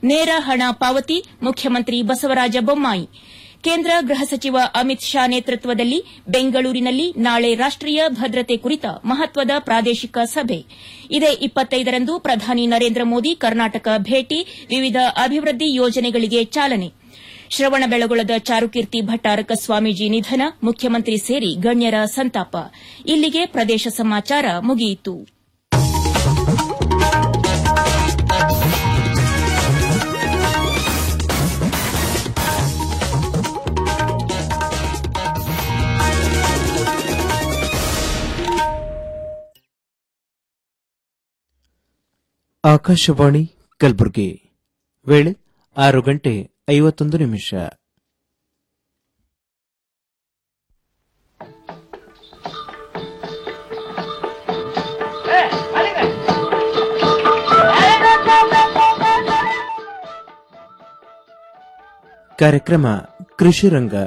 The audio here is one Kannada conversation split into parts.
ನೇರ ಹಣ ಪಾವತಿ ಮುಖ್ಯಮಂತ್ರಿ ಬಸವರಾಜ ಬೊಮ್ಮಾಯಿ ಕೇಂದ್ರ ಗೃಹ ಸಚಿವ ಅಮಿತ್ ಶಾ ನೇತೃತ್ವದಲ್ಲಿ ಬೆಂಗಳೂರಿನಲ್ಲಿ ನಾಳೆ ರಾಷ್ಟೀಯ ಭದ್ರತೆ ಕುರಿತ ಮಹತ್ವದ ಪ್ರಾದೇಶಿಕ ಸಭೆ ಇದೇ ಇಪ್ಪತ್ತೈದರಂದು ಪ್ರಧಾನಿ ನರೇಂದ್ರ ಮೋದಿ ಕರ್ನಾಟಕ ಭೇಟಿ ವಿವಿಧ ಅಭಿವೃದ್ಧಿ ಯೋಜನೆಗಳಿಗೆ ಚಾಲನೆ ಶ್ರವಣಬೆಳಗೊಳದ ಚಾರುಕೀರ್ತಿ ಭಟ್ಟಾರಕ ಸ್ವಾಮೀಜಿ ನಿಧನ ಮುಖ್ಯಮಂತ್ರಿ ಸೇರಿ ಗಣ್ಯರ ಸಂತಾಪ ಇಲ್ಲಿಗೆ ಪ್ರದೇಶ ಸಮಾಚಾರ ಮುಗಿಯಿತು ಆಕಾಶವಾಣಿ ಕಲಬುರಗಿ ವೇಳೆ ಆರು ಗಂಟೆ ಐವತ್ತೊಂದು ನಿಮಿಷ ಕಾರ್ಯಕ್ರಮ ಕೃಷಿ ರಂಗ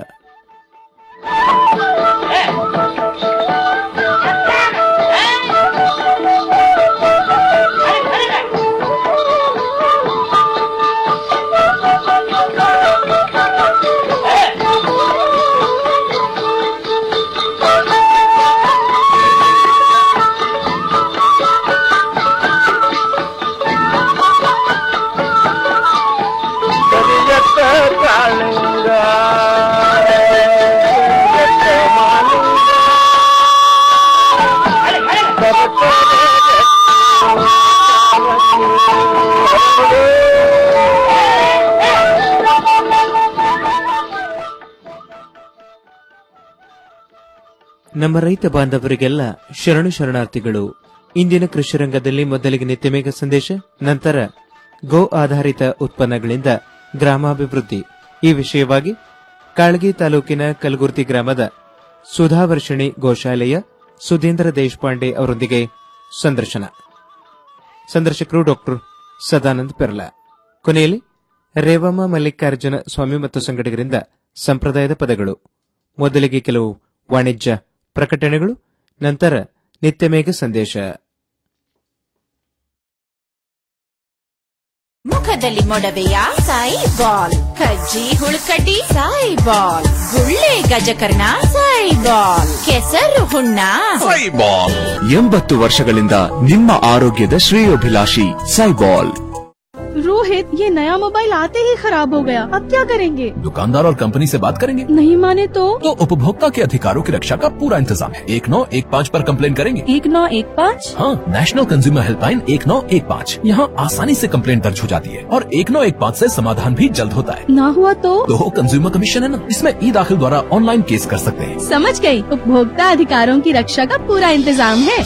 ಕರಿಯತ್ತ ಕಾಳಿಂಗ ಕರಿಯತ್ತ ಮಾಲಿಂಗ ನಮ್ಮ ರೈತ ಬಾಂಧವರಿಗೆಲ್ಲ ಶರಣು ಶರಣಾರ್ಥಿಗಳು ಇಂದಿನ ಕೃಷಿ ರಂಗದಲ್ಲಿ ಮೊದಲಿಗೆ ನಿತ್ಯಮೇಘ ಸಂದೇಶ ನಂತರ ಗೋ ಆಧಾರಿತ ಉತ್ಪನ್ನಗಳಿಂದ ಗ್ರಾಮಾಭಿವೃದ್ಧಿ ಈ ವಿಷಯವಾಗಿ ಕಾಳಗಿ ತಾಲೂಕಿನ ಕಲಗುರ್ತಿ ಗ್ರಾಮದ ಸುಧಾವರ್ಷಿಣಿ ಗೋಶಾಲೆಯ ಸುಧೀಂದ್ರ ದೇಶಪಾಂಡೆ ಅವರೊಂದಿಗೆ ಸಂದರ್ಶನ ಸಂದರ್ಶಕರು ಡಾಕ್ಟರ್ ಸದಾನಂದ್ ಪೆರ್ಲಾ ಕೊನೆಯಲ್ಲಿ ರೇವಮ್ಮ ಮಲ್ಲಿಕಾರ್ಜುನ ಸ್ವಾಮಿ ಮತ್ತು ಸಂಗಡಿಗರಿಂದ ಸಂಪ್ರದಾಯದ ಪದಗಳು ಮೊದಲಿಗೆ ಕೆಲವು ವಾಣಿಜ್ಯ ಪ್ರಕಟಣೆಗಳು ನಂತರ ನಿತ್ಯಮೇಘ ಸಂದೇಶ ಮುಖದಲ್ಲಿ ಮೊಡವೆಯ ಸಾಯಿ ಬಾಲ್ ಕಜ್ಜಿ ಹುಳುಕಡ್ಡಿ ಸಾಯಿ ಬಾಲ್ ಗುಳ್ಳೆ ಗಜಕರ್ಣ ಸಾಯಿ ಬಾಲ್ ಕೆಸರು ಹುಣ್ಣ ಸೈಬಾಲ್ ಎಂಬತ್ತು ವರ್ಷಗಳಿಂದ ನಿಮ್ಮ ಆರೋಗ್ಯದ ಶ್ರೇಯೋಭಿಲಾಷಿ ಸೈಬಾಲ್ रोहित ये नया मोबाइल आते ही खराब हो गया अब क्या करेंगे दुकानदार और कंपनी से बात करेंगे नहीं माने तो तो उपभोक्ता के अधिकारों की रक्षा का पूरा इंतजाम है एक नौ एक पाँच पर कंप्लेन करेंगे एक नौ एक पाँच हाँ नेशनल कंज्यूमर हेल्पलाइन एक नौ एक पाँच यहाँ आसानी से कंप्लेन दर्ज हो जाती है और एक नौ एक पाँच ऐसी समाधान भी जल्द होता है ना हुआ तो तो कंज्यूमर कमीशन है ना इसमें ई दाखिल द्वारा ऑनलाइन केस कर सकते हैं समझ गई उपभोक्ता अधिकारों की रक्षा का पूरा इंतजाम है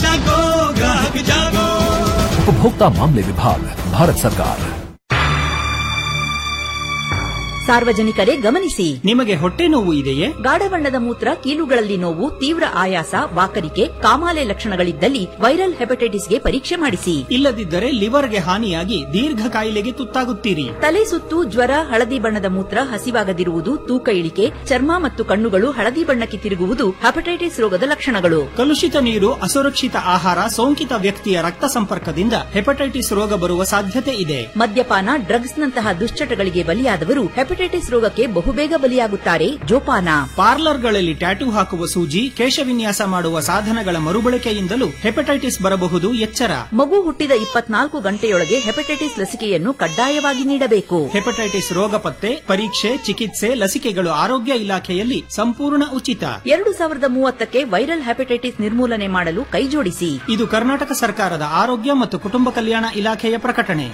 उपभोक्ता मामले विभाग भारत सरकार ಸಾರ್ವಜನಿಕರೇ ಗಮನಿಸಿ ನಿಮಗೆ ಹೊಟ್ಟೆ ನೋವು ಇದೆಯೇ ಗಾಢ ಬಣ್ಣದ ಮೂತ್ರ ಕೀಲುಗಳಲ್ಲಿ ನೋವು ತೀವ್ರ ಆಯಾಸ ವಾಕರಿಕೆ ಕಾಮಾಲೆ ಲಕ್ಷಣಗಳಿದ್ದಲ್ಲಿ ವೈರಲ್ ಹೆಪಟೈಟಿಸ್ಗೆ ಪರೀಕ್ಷೆ ಮಾಡಿಸಿ ಇಲ್ಲದಿದ್ದರೆ ಲಿವರ್ಗೆ ಹಾನಿಯಾಗಿ ದೀರ್ಘ ಕಾಯಿಲೆಗೆ ತುತ್ತಾಗುತ್ತೀರಿ ತಲೆ ಸುತ್ತು ಜ್ವರ ಹಳದಿ ಬಣ್ಣದ ಮೂತ್ರ ಹಸಿವಾಗದಿರುವುದು ತೂಕ ಇಳಿಕೆ ಚರ್ಮ ಮತ್ತು ಕಣ್ಣುಗಳು ಹಳದಿ ಬಣ್ಣಕ್ಕೆ ತಿರುಗುವುದು ಹೆಪಟೈಟಿಸ್ ರೋಗದ ಲಕ್ಷಣಗಳು ಕಲುಷಿತ ನೀರು ಅಸುರಕ್ಷಿತ ಆಹಾರ ಸೋಂಕಿತ ವ್ಯಕ್ತಿಯ ರಕ್ತ ಸಂಪರ್ಕದಿಂದ ಹೆಪಟೈಟಿಸ್ ರೋಗ ಬರುವ ಸಾಧ್ಯತೆ ಇದೆ ಮದ್ಯಪಾನ ಡ್ರಗ್ಸ್ನಂತಹ ದುಶ್ಚಟಗಳಿಗೆ ಬಲಿಯಾದವರು ಹೆಪಟೈಟಿಸ್ ರೋಗಕ್ಕೆ ಬಹುಬೇಗ ಬಲಿಯಾಗುತ್ತಾರೆ ಜೋಪಾನ ಪಾರ್ಲರ್ಗಳಲ್ಲಿ ಟ್ಯಾಟೂ ಹಾಕುವ ಸೂಜಿ ಕೇಶವಿನ್ಯಾಸ ಮಾಡುವ ಸಾಧನಗಳ ಮರುಬಳಕೆಯಿಂದಲೂ ಹೆಪಟೈಟಿಸ್ ಬರಬಹುದು ಎಚ್ಚರ ಮಗು ಹುಟ್ಟಿದ ಇಪ್ಪತ್ನಾಲ್ಕು ಗಂಟೆಯೊಳಗೆ ಹೆಪಟೈಟಿಸ್ ಲಸಿಕೆಯನ್ನು ಕಡ್ಡಾಯವಾಗಿ ನೀಡಬೇಕು ಹೆಪಟೈಟಿಸ್ ರೋಗ ಪತ್ತೆ ಪರೀಕ್ಷೆ ಚಿಕಿತ್ಸೆ ಲಸಿಕೆಗಳು ಆರೋಗ್ಯ ಇಲಾಖೆಯಲ್ಲಿ ಸಂಪೂರ್ಣ ಉಚಿತ ಎರಡು ಸಾವಿರದ ಮೂವತ್ತಕ್ಕೆ ವೈರಲ್ ಹೆಪಟೈಟಿಸ್ ನಿರ್ಮೂಲನೆ ಮಾಡಲು ಕೈಜೋಡಿಸಿ ಇದು ಕರ್ನಾಟಕ ಸರ್ಕಾರದ ಆರೋಗ್ಯ ಮತ್ತು ಕುಟುಂಬ ಕಲ್ಯಾಣ ಇಲಾಖೆಯ ಪ್ರಕಟಣೆ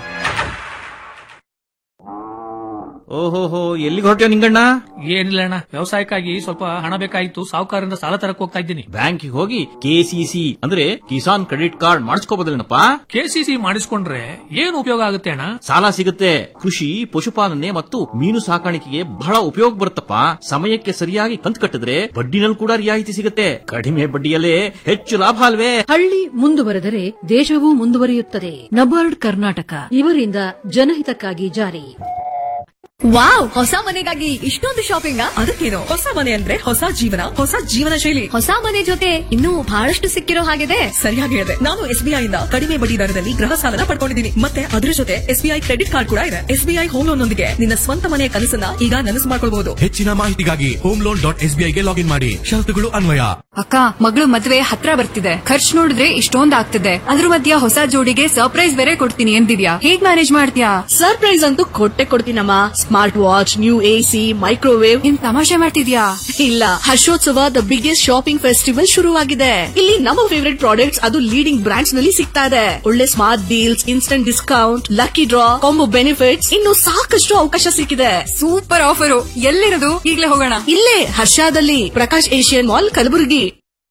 ಓಹೋಹೋ ಎಲ್ಲಿಗೆ ಹೊರಟ್ಯೋ ನಿಂಗಣ್ಣ ಏನಿಲ್ಲ ಅಣ್ಣ ವ್ಯವಸಾಯಕ್ಕಾಗಿ ಸ್ವಲ್ಪ ಹಣ ಬೇಕಾಗಿತ್ತು ಸಾಹುಕಾರರಿಂದ ಸಾಲ ತರಕ್ ಹೋಗ್ತಾ ಇದ್ದೀನಿ ಬ್ಯಾಂಕಿಗೆ ಹೋಗಿ ಕೆಸಿಸಿ ಅಂದ್ರೆ ಕಿಸಾನ್ ಕ್ರೆಡಿಟ್ ಕಾರ್ಡ್ ಮಾಡಿಸ್ಕೋಬೋದಲ್ಲೇನಪ್ಪ ಕೆಸಿಸಿ ಮಾಡಿಸ್ಕೊಂಡ್ರೆ ಏನು ಉಪಯೋಗ ಆಗುತ್ತೆ ಅಣ್ಣ ಸಾಲ ಸಿಗುತ್ತೆ ಕೃಷಿ ಪಶುಪಾಲನೆ ಮತ್ತು ಮೀನು ಸಾಕಾಣಿಕೆಗೆ ಬಹಳ ಉಪಯೋಗ ಬರುತ್ತಪ್ಪ ಸಮಯಕ್ಕೆ ಸರಿಯಾಗಿ ಕಂತು ಕಟ್ಟಿದ್ರೆ ಬಡ್ಡಿನಲ್ಲಿ ಕೂಡ ರಿಯಾಯಿತಿ ಸಿಗುತ್ತೆ ಕಡಿಮೆ ಬಡ್ಡಿಯಲ್ಲೇ ಹೆಚ್ಚು ಲಾಭ ಅಲ್ವೇ ಹಳ್ಳಿ ಮುಂದುವರೆದರೆ ದೇಶವೂ ಮುಂದುವರಿಯುತ್ತದೆ ನಬಾರ್ಡ್ ಕರ್ನಾಟಕ ಇವರಿಂದ ಜನಹಿತಕ್ಕಾಗಿ ಜಾರಿ ವಾವ್ ಹೊಸ ಮನೆಗಾಗಿ ಇಷ್ಟೊಂದು ಶಾಪಿಂಗ್ ಅದಕ್ಕೇನು ಹೊಸ ಮನೆ ಅಂದ್ರೆ ಹೊಸ ಜೀವನ ಹೊಸ ಜೀವನ ಶೈಲಿ ಹೊಸ ಮನೆ ಜೊತೆ ಇನ್ನೂ ಬಹಳಷ್ಟು ಸಿಕ್ಕಿರೋ ಹಾಗಿದೆ ಸರಿಯಾಗಿ ಹೇಳಿದೆ ನಾನು ಎಸ್ಬಿಐ ಇಂದ ಕಡಿಮೆ ಬಡ್ಡಿ ದರದಲ್ಲಿ ಗೃಹ ಸಾಲನ ಪಡ್ಕೊಂಡಿದ್ದೀನಿ ಮತ್ತೆ ಅದ್ರ ಜೊತೆ ಎಸ್ಬಿಐ ಕ್ರೆಡಿಟ್ ಕಾರ್ಡ್ ಕೂಡ ಇದೆ ಎಸ್ಬಿಐ ಹೋಮ್ ಲೋನ್ ನೊಂದಿಗೆ ನಿನ್ನ ಸ್ವಂತ ಮನೆಯ ಕನಸನ್ನ ಈಗ ನನಸು ಮಾಡ್ಕೊಳ್ಬಹುದು ಹೆಚ್ಚಿನ ಮಾಹಿತಿಗಾಗಿ ಹೋಮ್ ಲೋನ್ ಡಾಟ್ ಎಸ್ಬಿಐಗೆ ಲಾಗಿನ್ ಮಾಡಿ ಷರತ್ತುಗಳು ಅನ್ವಯ ಅಕ್ಕ ಮಗಳು ಮದ್ವೆ ಹತ್ರ ಬರ್ತಿದೆ ಖರ್ಚು ನೋಡಿದ್ರೆ ಇಷ್ಟೊಂದ್ ಆಗ್ತಿದೆ ಅದ್ರ ಮಧ್ಯ ಹೊಸ ಜೋಡಿಗೆ ಸರ್ಪ್ರೈಸ್ ಬೇರೆ ಕೊಡ್ತೀನಿ ಎಂದಿದ್ಯಾ ಹೇಗ್ ಮ್ಯಾನೇಜ್ ಮಾಡ್ತೀಯಾ ಸರ್ಪ್ರೈಸ್ ಅಂತೂ ಕೊಟ್ಟೆ ಕೊಡ್ತೀನಮ್ಮ smart watch new A C microwave ಏನ್ ತಮಾಷೆ ಮಾಡ್ತಿದ್ಯಾ ಇಲ್ಲ Harshotsava the biggest shopping festival ಶುರುವಾಗಿದೆ ಇಲ್ಲಿ ನಮ್ಮ ಫೇವರೆಟ್ ಪ್ರಾಡಕ್ಟ್ಸ್ ಅದು ಲೀಡಿಂಗ್ ಬ್ರಾಂಡ್ಸ್ ನಲ್ಲಿ ಸಿಗ್ತಾ ಇದೆ ಒಳ್ಳೆ smart deals instant discount lucky draw combo benefits ಇನ್ನು ಸಾಕಷ್ಟು ಅವಕಾಶ ಸಿಕ್ಕಿದೆ ಸೂಪರ್ ಆಫರು ಎಲ್ಲಿರೋದು ಈಗ್ಲೇ ಹೋಗೋಣ ಇಲ್ಲೇ ಹರ್ಷಾದಲ್ಲಿ ಪ್ರಕಾಶ್ ಏಷಿಯನ್ ಮಾಲ್ ಕಲಬುರಗಿ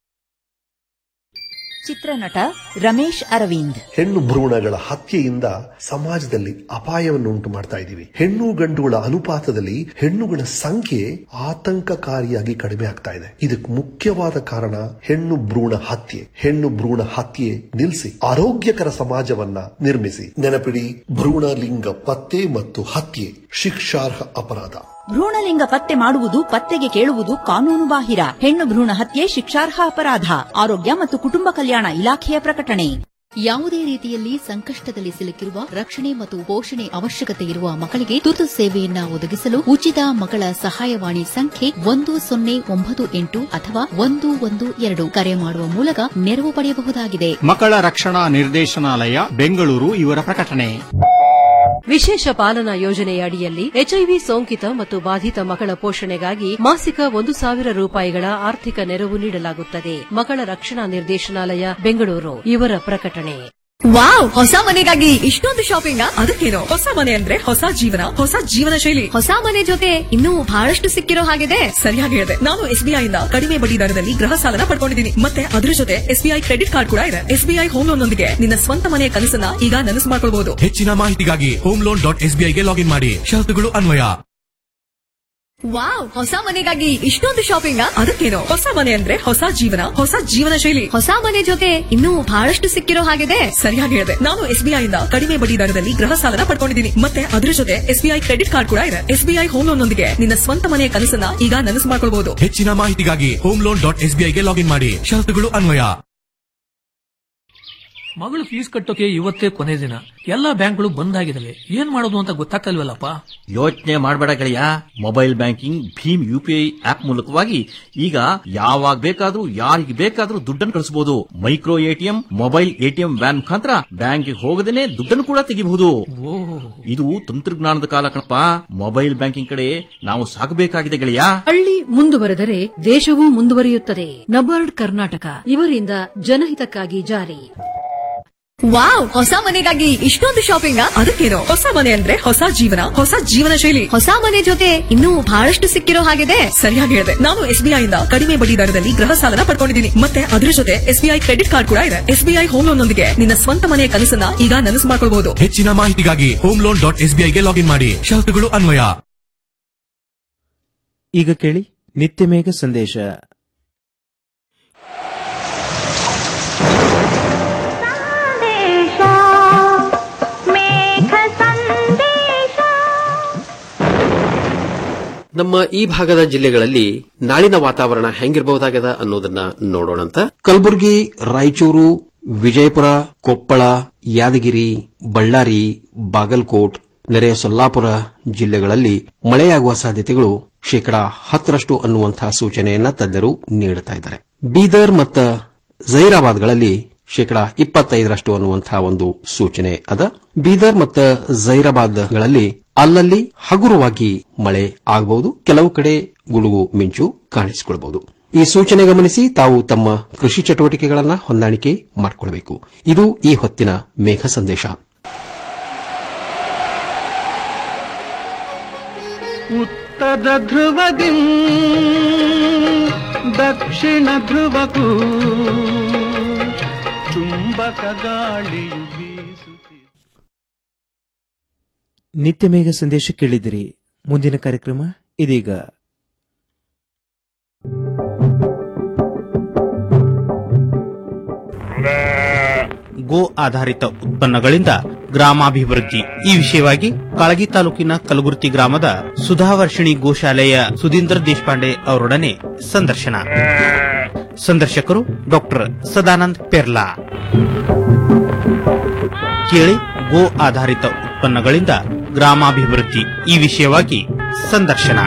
ಚಿತ್ರನಟ ರಮೇಶ್ ಅರವಿಂದ್ ಹೆಣ್ಣು ಭ್ರೂಣಗಳ ಹತ್ಯೆಯಿಂದ ಸಮಾಜದಲ್ಲಿ ಅಪಾಯವನ್ನು ಉಂಟು ಮಾಡ್ತಾ ಇದ್ದೀವಿ ಹೆಣ್ಣು ಗಂಡುಗಳ ಅನುಪಾತದಲ್ಲಿ ಹೆಣ್ಣುಗಳ ಸಂಖ್ಯೆ ಆತಂಕಕಾರಿಯಾಗಿ ಕಡಿಮೆ ಆಗ್ತಾ ಇದೆ ಇದಕ್ಕೆ ಮುಖ್ಯವಾದ ಕಾರಣ ಹೆಣ್ಣು ಭ್ರೂಣ ಹತ್ಯೆ ಹೆಣ್ಣು ಭ್ರೂಣ ಹತ್ಯೆ ನಿಲ್ಲಿಸಿ ಆರೋಗ್ಯಕರ ಸಮಾಜವನ್ನ ನಿರ್ಮಿಸಿ ನೆನಪಿಡಿ ಭ್ರೂಣ ಲಿಂಗ ಪತ್ತೆ ಮತ್ತು ಹತ್ಯೆ ಶಿಕ್ಷಾರ್ಹ ಅಪರಾಧ ಭ್ರೂಣಲಿಂಗ ಪತ್ತೆ ಮಾಡುವುದು ಪತ್ತೆಗೆ ಕೇಳುವುದು ಕಾನೂನು ಬಾಹಿರ ಹೆಣ್ಣು ಭ್ರೂಣ ಹತ್ಯೆ ಶಿಕ್ಷಾರ್ಹ ಅಪರಾಧ ಆರೋಗ್ಯ ಮತ್ತು ಕುಟುಂಬ ಕಲ್ಯಾಣ ಇಲಾಖೆಯ ಪ್ರಕಟಣೆ ಯಾವುದೇ ರೀತಿಯಲ್ಲಿ ಸಂಕಷ್ಟದಲ್ಲಿ ಸಿಲುಕಿರುವ ರಕ್ಷಣೆ ಮತ್ತು ಪೋಷಣೆ ಅವಶ್ಯಕತೆ ಇರುವ ಮಕ್ಕಳಿಗೆ ತುರ್ತು ಸೇವೆಯನ್ನ ಒದಗಿಸಲು ಉಚಿತ ಮಕ್ಕಳ ಸಹಾಯವಾಣಿ ಸಂಖ್ಯೆ ಒಂದು ಸೊನ್ನೆ ಒಂಬತ್ತು ಎಂಟು ಅಥವಾ ಒಂದು ಒಂದು ಎರಡು ಕರೆ ಮಾಡುವ ಮೂಲಕ ನೆರವು ಪಡೆಯಬಹುದಾಗಿದೆ ಮಕ್ಕಳ ರಕ್ಷಣಾ ನಿರ್ದೇಶನಾಲಯ ಬೆಂಗಳೂರು ಇವರ ಪ್ರಕಟಣೆ ವಿಶೇಷ ಪಾಲನಾ ಯೋಜನೆಯ ಅಡಿಯಲ್ಲಿ ಎಚ್ಐವಿ ಸೋಂಕಿತ ಮತ್ತು ಬಾಧಿತ ಮಕ್ಕಳ ಪೋಷಣೆಗಾಗಿ ಮಾಸಿಕ ಒಂದು ಸಾವಿರ ರೂಪಾಯಿಗಳ ಆರ್ಥಿಕ ನೆರವು ನೀಡಲಾಗುತ್ತದೆ ಮಕ್ಕಳ ರಕ್ಷಣಾ ನಿರ್ದೇಶನಾಲಯ ಬೆಂಗಳೂರು ಇವರ ಪ್ರಕಟಣೆ ವಾವ್ ಹೊಸ ಮನೆಗಾಗಿ ಇಷ್ಟೊಂದು ಶಾಪಿಂಗ್ ಅದಕ್ಕೇನು ಹೊಸ ಮನೆ ಅಂದ್ರೆ ಹೊಸ ಜೀವನ ಹೊಸ ಜೀವನ ಶೈಲಿ ಹೊಸ ಮನೆ ಜೊತೆ ಇನ್ನೂ ಬಹಳಷ್ಟು ಸಿಕ್ಕಿರೋ ಹಾಗಿದೆ ಸರಿಯಾಗಿ ಹೇಳಿದೆ ನಾನು ಎಸ್ಬಿಐ ಇಂದ ಕಡಿಮೆ ಬಡ್ಡಿ ದರದಲ್ಲಿ ಗೃಹ ಸಾಲನ ಪಡ್ಕೊಂಡಿದ್ದೀನಿ ಮತ್ತೆ ಅದ್ರ ಜೊತೆ ಎಸ್ಬಿಐ ಕ್ರೆಡಿಟ್ ಕಾರ್ಡ್ ಕೂಡ ಇದೆ ಎಸ್ಬಿಐ ಹೋಮ್ ಲೋನ್ ನೊಂದಿಗೆ ನಿನ್ನ ಸ್ವಂತ ಮನೆಯ ಕನಸನ್ನ ಈಗ ನನಸು ಮಾಡ್ಕೊಳ್ಬಹುದು ಹೆಚ್ಚಿನ ಮಾಹಿತಿಗಾಗಿ ಹೋಮ್ ಲೋನ್ ಡಾಟ್ ಎಸ್ಬಿಐಗೆ ಲಾಗಿನ್ ಮಾಡಿ ಷರತ್ತುಗಳು ಅನ್ವಯ ವಾವ್ ಹೊಸ ಮನೆಗಾಗಿ ಇಷ್ಟೊಂದು ಶಾಪಿಂಗ್ ಅದಕ್ಕೇನು ಹೊಸ ಮನೆ ಅಂದ್ರೆ ಹೊಸ ಜೀವನ ಹೊಸ ಜೀವನ ಶೈಲಿ ಹೊಸ ಮನೆ ಜೊತೆ ಇನ್ನೂ ಬಹಳಷ್ಟು ಸಿಕ್ಕಿರೋ ಹಾಗಿದೆ ಸರಿಯಾಗಿ ಹೇಳಿದೆ ನಾನು ಎಸ್ಬಿಐ ಇಂದ ಕಡಿಮೆ ಬಡ್ಡಿ ದರದಲ್ಲಿ ಗೃಹ ಸಾಲನ ಪಡ್ಕೊಂಡಿದ್ದೀನಿ ಮತ್ತೆ ಅದ್ರ ಜೊತೆ ಎಸ್ಬಿಐ ಕ್ರೆಡಿಟ್ ಕಾರ್ಡ್ ಕೂಡ ಇದೆ ಎಸ್ಬಿಐ ಹೋಮ್ ಲೋನ್ ನೊಂದಿಗೆ ನಿನ್ನ ಸ್ವಂತ ಮನೆಯ ಕನಸನ್ನ ಈಗ ನನಸು ಮಾಡ್ಕೊಳ್ಬಹುದು ಹೆಚ್ಚಿನ ಮಾಹಿತಿಗಾಗಿ ಹೋಮ್ ಲೋನ್ ಡಾಟ್ ಎಸ್ಬಿಐಗೆ ಲಾಗಿನ್ ಮಾಡಿ ಷರತ್ತುಗಳು ಅನ್ವಯ ಮಗಳು ಫೀಸ್ ಕಟ್ಟೋಕೆ ಇವತ್ತೇ ಕೊನೆ ದಿನ ಎಲ್ಲಾ ಬ್ಯಾಂಕ್ಗಳು ಬಂದ್ ಆಗಿದಾವೆ ಏನ್ ಮಾಡೋದು ಅಂತ ಗೊತ್ತಾಗ್ತಲ್ವಲ್ಲಪ್ಪ ಯೋಚನೆ ಮಾಡಬೇಡ ಗೆಳೆಯ ಮೊಬೈಲ್ ಬ್ಯಾಂಕಿಂಗ್ ಭೀಮ್ ಯುಪಿಐ ಆಪ್ ಮೂಲಕವಾಗಿ ಈಗ ಯಾವಾಗ ಬೇಕಾದ್ರೂ ಯಾರಿಗೆ ಬೇಕಾದ್ರೂ ದುಡ್ಡನ್ನು ಕಳಿಸಬಹುದು micro ATM mobile ATM van ಮುಖಾಂತರ ಬ್ಯಾಂಕ್ಗೆ ಹೋಗದೇನೆ ದುಡ್ಡನ್ನು ಕೂಡ ತೆಗಿಬಹುದು ಇದು ತಂತ್ರಜ್ಞಾನದ ಕಾಲ ಕಣಪ್ಪ ಮೊಬೈಲ್ ಬ್ಯಾಂಕಿಂಗ್ ಕಡೆ ನಾವು ಸಾಗಬೇಕಾಗಿದೆ ಗೆಳೆಯ ಹಳ್ಳಿ ಮುಂದುವರೆದರೆ ದೇಶವೂ ಮುಂದುವರಿಯುತ್ತದೆ ನಬಾರ್ಡ್ ಕರ್ನಾಟಕ ಇವರಿಂದ ಜನಹಿತಕ್ಕಾಗಿ ಜಾರಿ ವಾವ್ ಹೊಸ ಮನೆಗಾಗಿ ಇಷ್ಟೊಂದು ಶಾಪಿಂಗ್ ಅದಕ್ಕೇನು ಹೊಸ ಮನೆ ಅಂದ್ರೆ ಹೊಸ ಜೀವನ ಹೊಸ ಜೀವನ ಶೈಲಿ ಹೊಸ ಮನೆ ಜೊತೆ ಇನ್ನೂ ಬಹಳಷ್ಟು ಸಿಕ್ಕಿರೋ ಹಾಗಿದೆ ಸರಿಯಾಗಿ ಹೇಳಿದೆ ನಾನು ಎಸ್ಬಿಐ ಇಂದ ಕಡಿಮೆ ಬಡ್ಡಿ ದರದಲ್ಲಿ ಗೃಹ ಸಾಲನ ಪಡ್ಕೊಂಡಿದ್ದೀನಿ ಮತ್ತೆ ಅದ್ರ ಜೊತೆ ಎಸ್ಬಿಐ ಕ್ರೆಡಿಟ್ ಕಾರ್ಡ್ ಕೂಡ ಇದೆ ಎಸ್ಬಿಐ ಹೋಮ್ ಲೋನ್ ನೊಂದಿಗೆ ನಿನ್ನ ಸ್ವಂತ ಮನೆಯ ಕನಸನ್ನ ಈಗ ನನಸು ಮಾಡ್ಕೊಳ್ಬಹುದು ಹೆಚ್ಚಿನ ಮಾಹಿತಿಗಾಗಿ ಹೋಮ್ ಲೋನ್ ಡಾಟ್ ಎಸ್ಬಿಐಗೆ ಲಾಗಿನ್ ಮಾಡಿ ಷರತ್ತುಗಳು ಅನ್ವಯ ಈಗ ಕೇಳಿ ನಿತ್ಯ ಮೇಘ ಸಂದೇಶ ನಮ್ಮ ಈ ಭಾಗದ ಜಿಲ್ಲೆಗಳಲ್ಲಿ ನಾಳಿನ ವಾತಾವರಣ ಹೆಂಗಿರಬಹುದಾಗದ ಅನ್ನೋದನ್ನ ನೋಡೋಣಂತ ಕಲಬುರಗಿ ರಾಯಚೂರು ವಿಜಯಪುರ ಕೊಪ್ಪಳ ಯಾದಗಿರಿ ಬಳ್ಳಾರಿ ಬಾಗಲಕೋಟ್ ನೆರೆಯ ಸೊಲ್ಲಾಪುರ ಜಿಲ್ಲೆಗಳಲ್ಲಿ ಮಳೆಯಾಗುವ ಸಾಧ್ಯತೆಗಳು ಶೇಕಡಾ ಹತ್ತರಷ್ಟು ಅನ್ನುವಂತಹ ಸೂಚನೆಯನ್ನ ತಜ್ಞರು ನೀಡುತ್ತಾ ಇದ್ದಾರೆ ಬೀದರ್ ಮತ್ತು ಜೈರಾಬಾದ್ಗಳಲ್ಲಿ ಶೇಕಡಾ ಇಪ್ಪತ್ತೈದರಷ್ಟು ಅನ್ನುವಂತಹ ಒಂದು ಸೂಚನೆ ಅದ ಬೀದರ್ ಮತ್ತು ಜೈರಾಬಾದ್ಗಳಲ್ಲಿ ಅಲ್ಲಲ್ಲಿ ಹಗುರವಾಗಿ ಮಳೆ ಆಗಬಹುದು ಕೆಲವು ಕಡೆ ಗುಡುಗು ಮಿಂಚು ಕಾಣಿಸಿಕೊಳ್ಳಬಹುದು ಈ ಸೂಚನೆ ಗಮನಿಸಿ ತಾವು ತಮ್ಮ ಕೃಷಿ ಚಟುವಟಿಕೆಗಳನ್ನು ಹೊಂದಾಣಿಕೆ ಮಾಡಿಕೊಳ್ಳಬೇಕು ಇದು ಈ ಹೊತ್ತಿನ ಮೇಘ ಸಂದೇಶ ಉತ್ತರ ಧ್ರುವದಿ ದಕ್ಷಿಣ ಧ್ರುವಕ್ಕೂ ಚುಂಬಕ ಗಾಳಿಯು ಬೀಸುತ್ತಿದೆ ನಿತ್ಯ ಮೇಘ ಸಂದೇಶ ಕೇಳಿದಿರಿ ಮುಂದಿನ ಕಾರ್ಯಕ್ರಮ ಇದೀಗ ಗೋ ಆಧಾರಿತ ಉತ್ಪನ್ನಗಳಿಂದ ಗ್ರಾಮಾಭಿವೃದ್ಧಿ ಈ ವಿಷಯವಾಗಿ ಕಾಳಗಿ ತಾಲೂಕಿನ ಕಲಗುರ್ತಿ ಗ್ರಾಮದ ಸುಧಾವರ್ಷಿಣಿ ಗೋಶಾಲೆಯ ಸುಧೀಂದ್ರ ದೇಶಪಾಂಡೆ ಅವರೊಡನೆ ಸಂದರ್ಶನ ಸಂದರ್ಶಕರು ಡಾಕ್ಟರ್ ಸದಾನಂದ್ ಪೆರ್ಲಾ ಕೇಳಿ ಗೋ ಆಧಾರಿತ ಉತ್ಪನ್ನಗಳಿಂದ ಗ್ರಾಮಾಭಿವೃದ್ಧಿ ಈ ವಿಷಯವಾಗಿ ಸಂದರ್ಶನ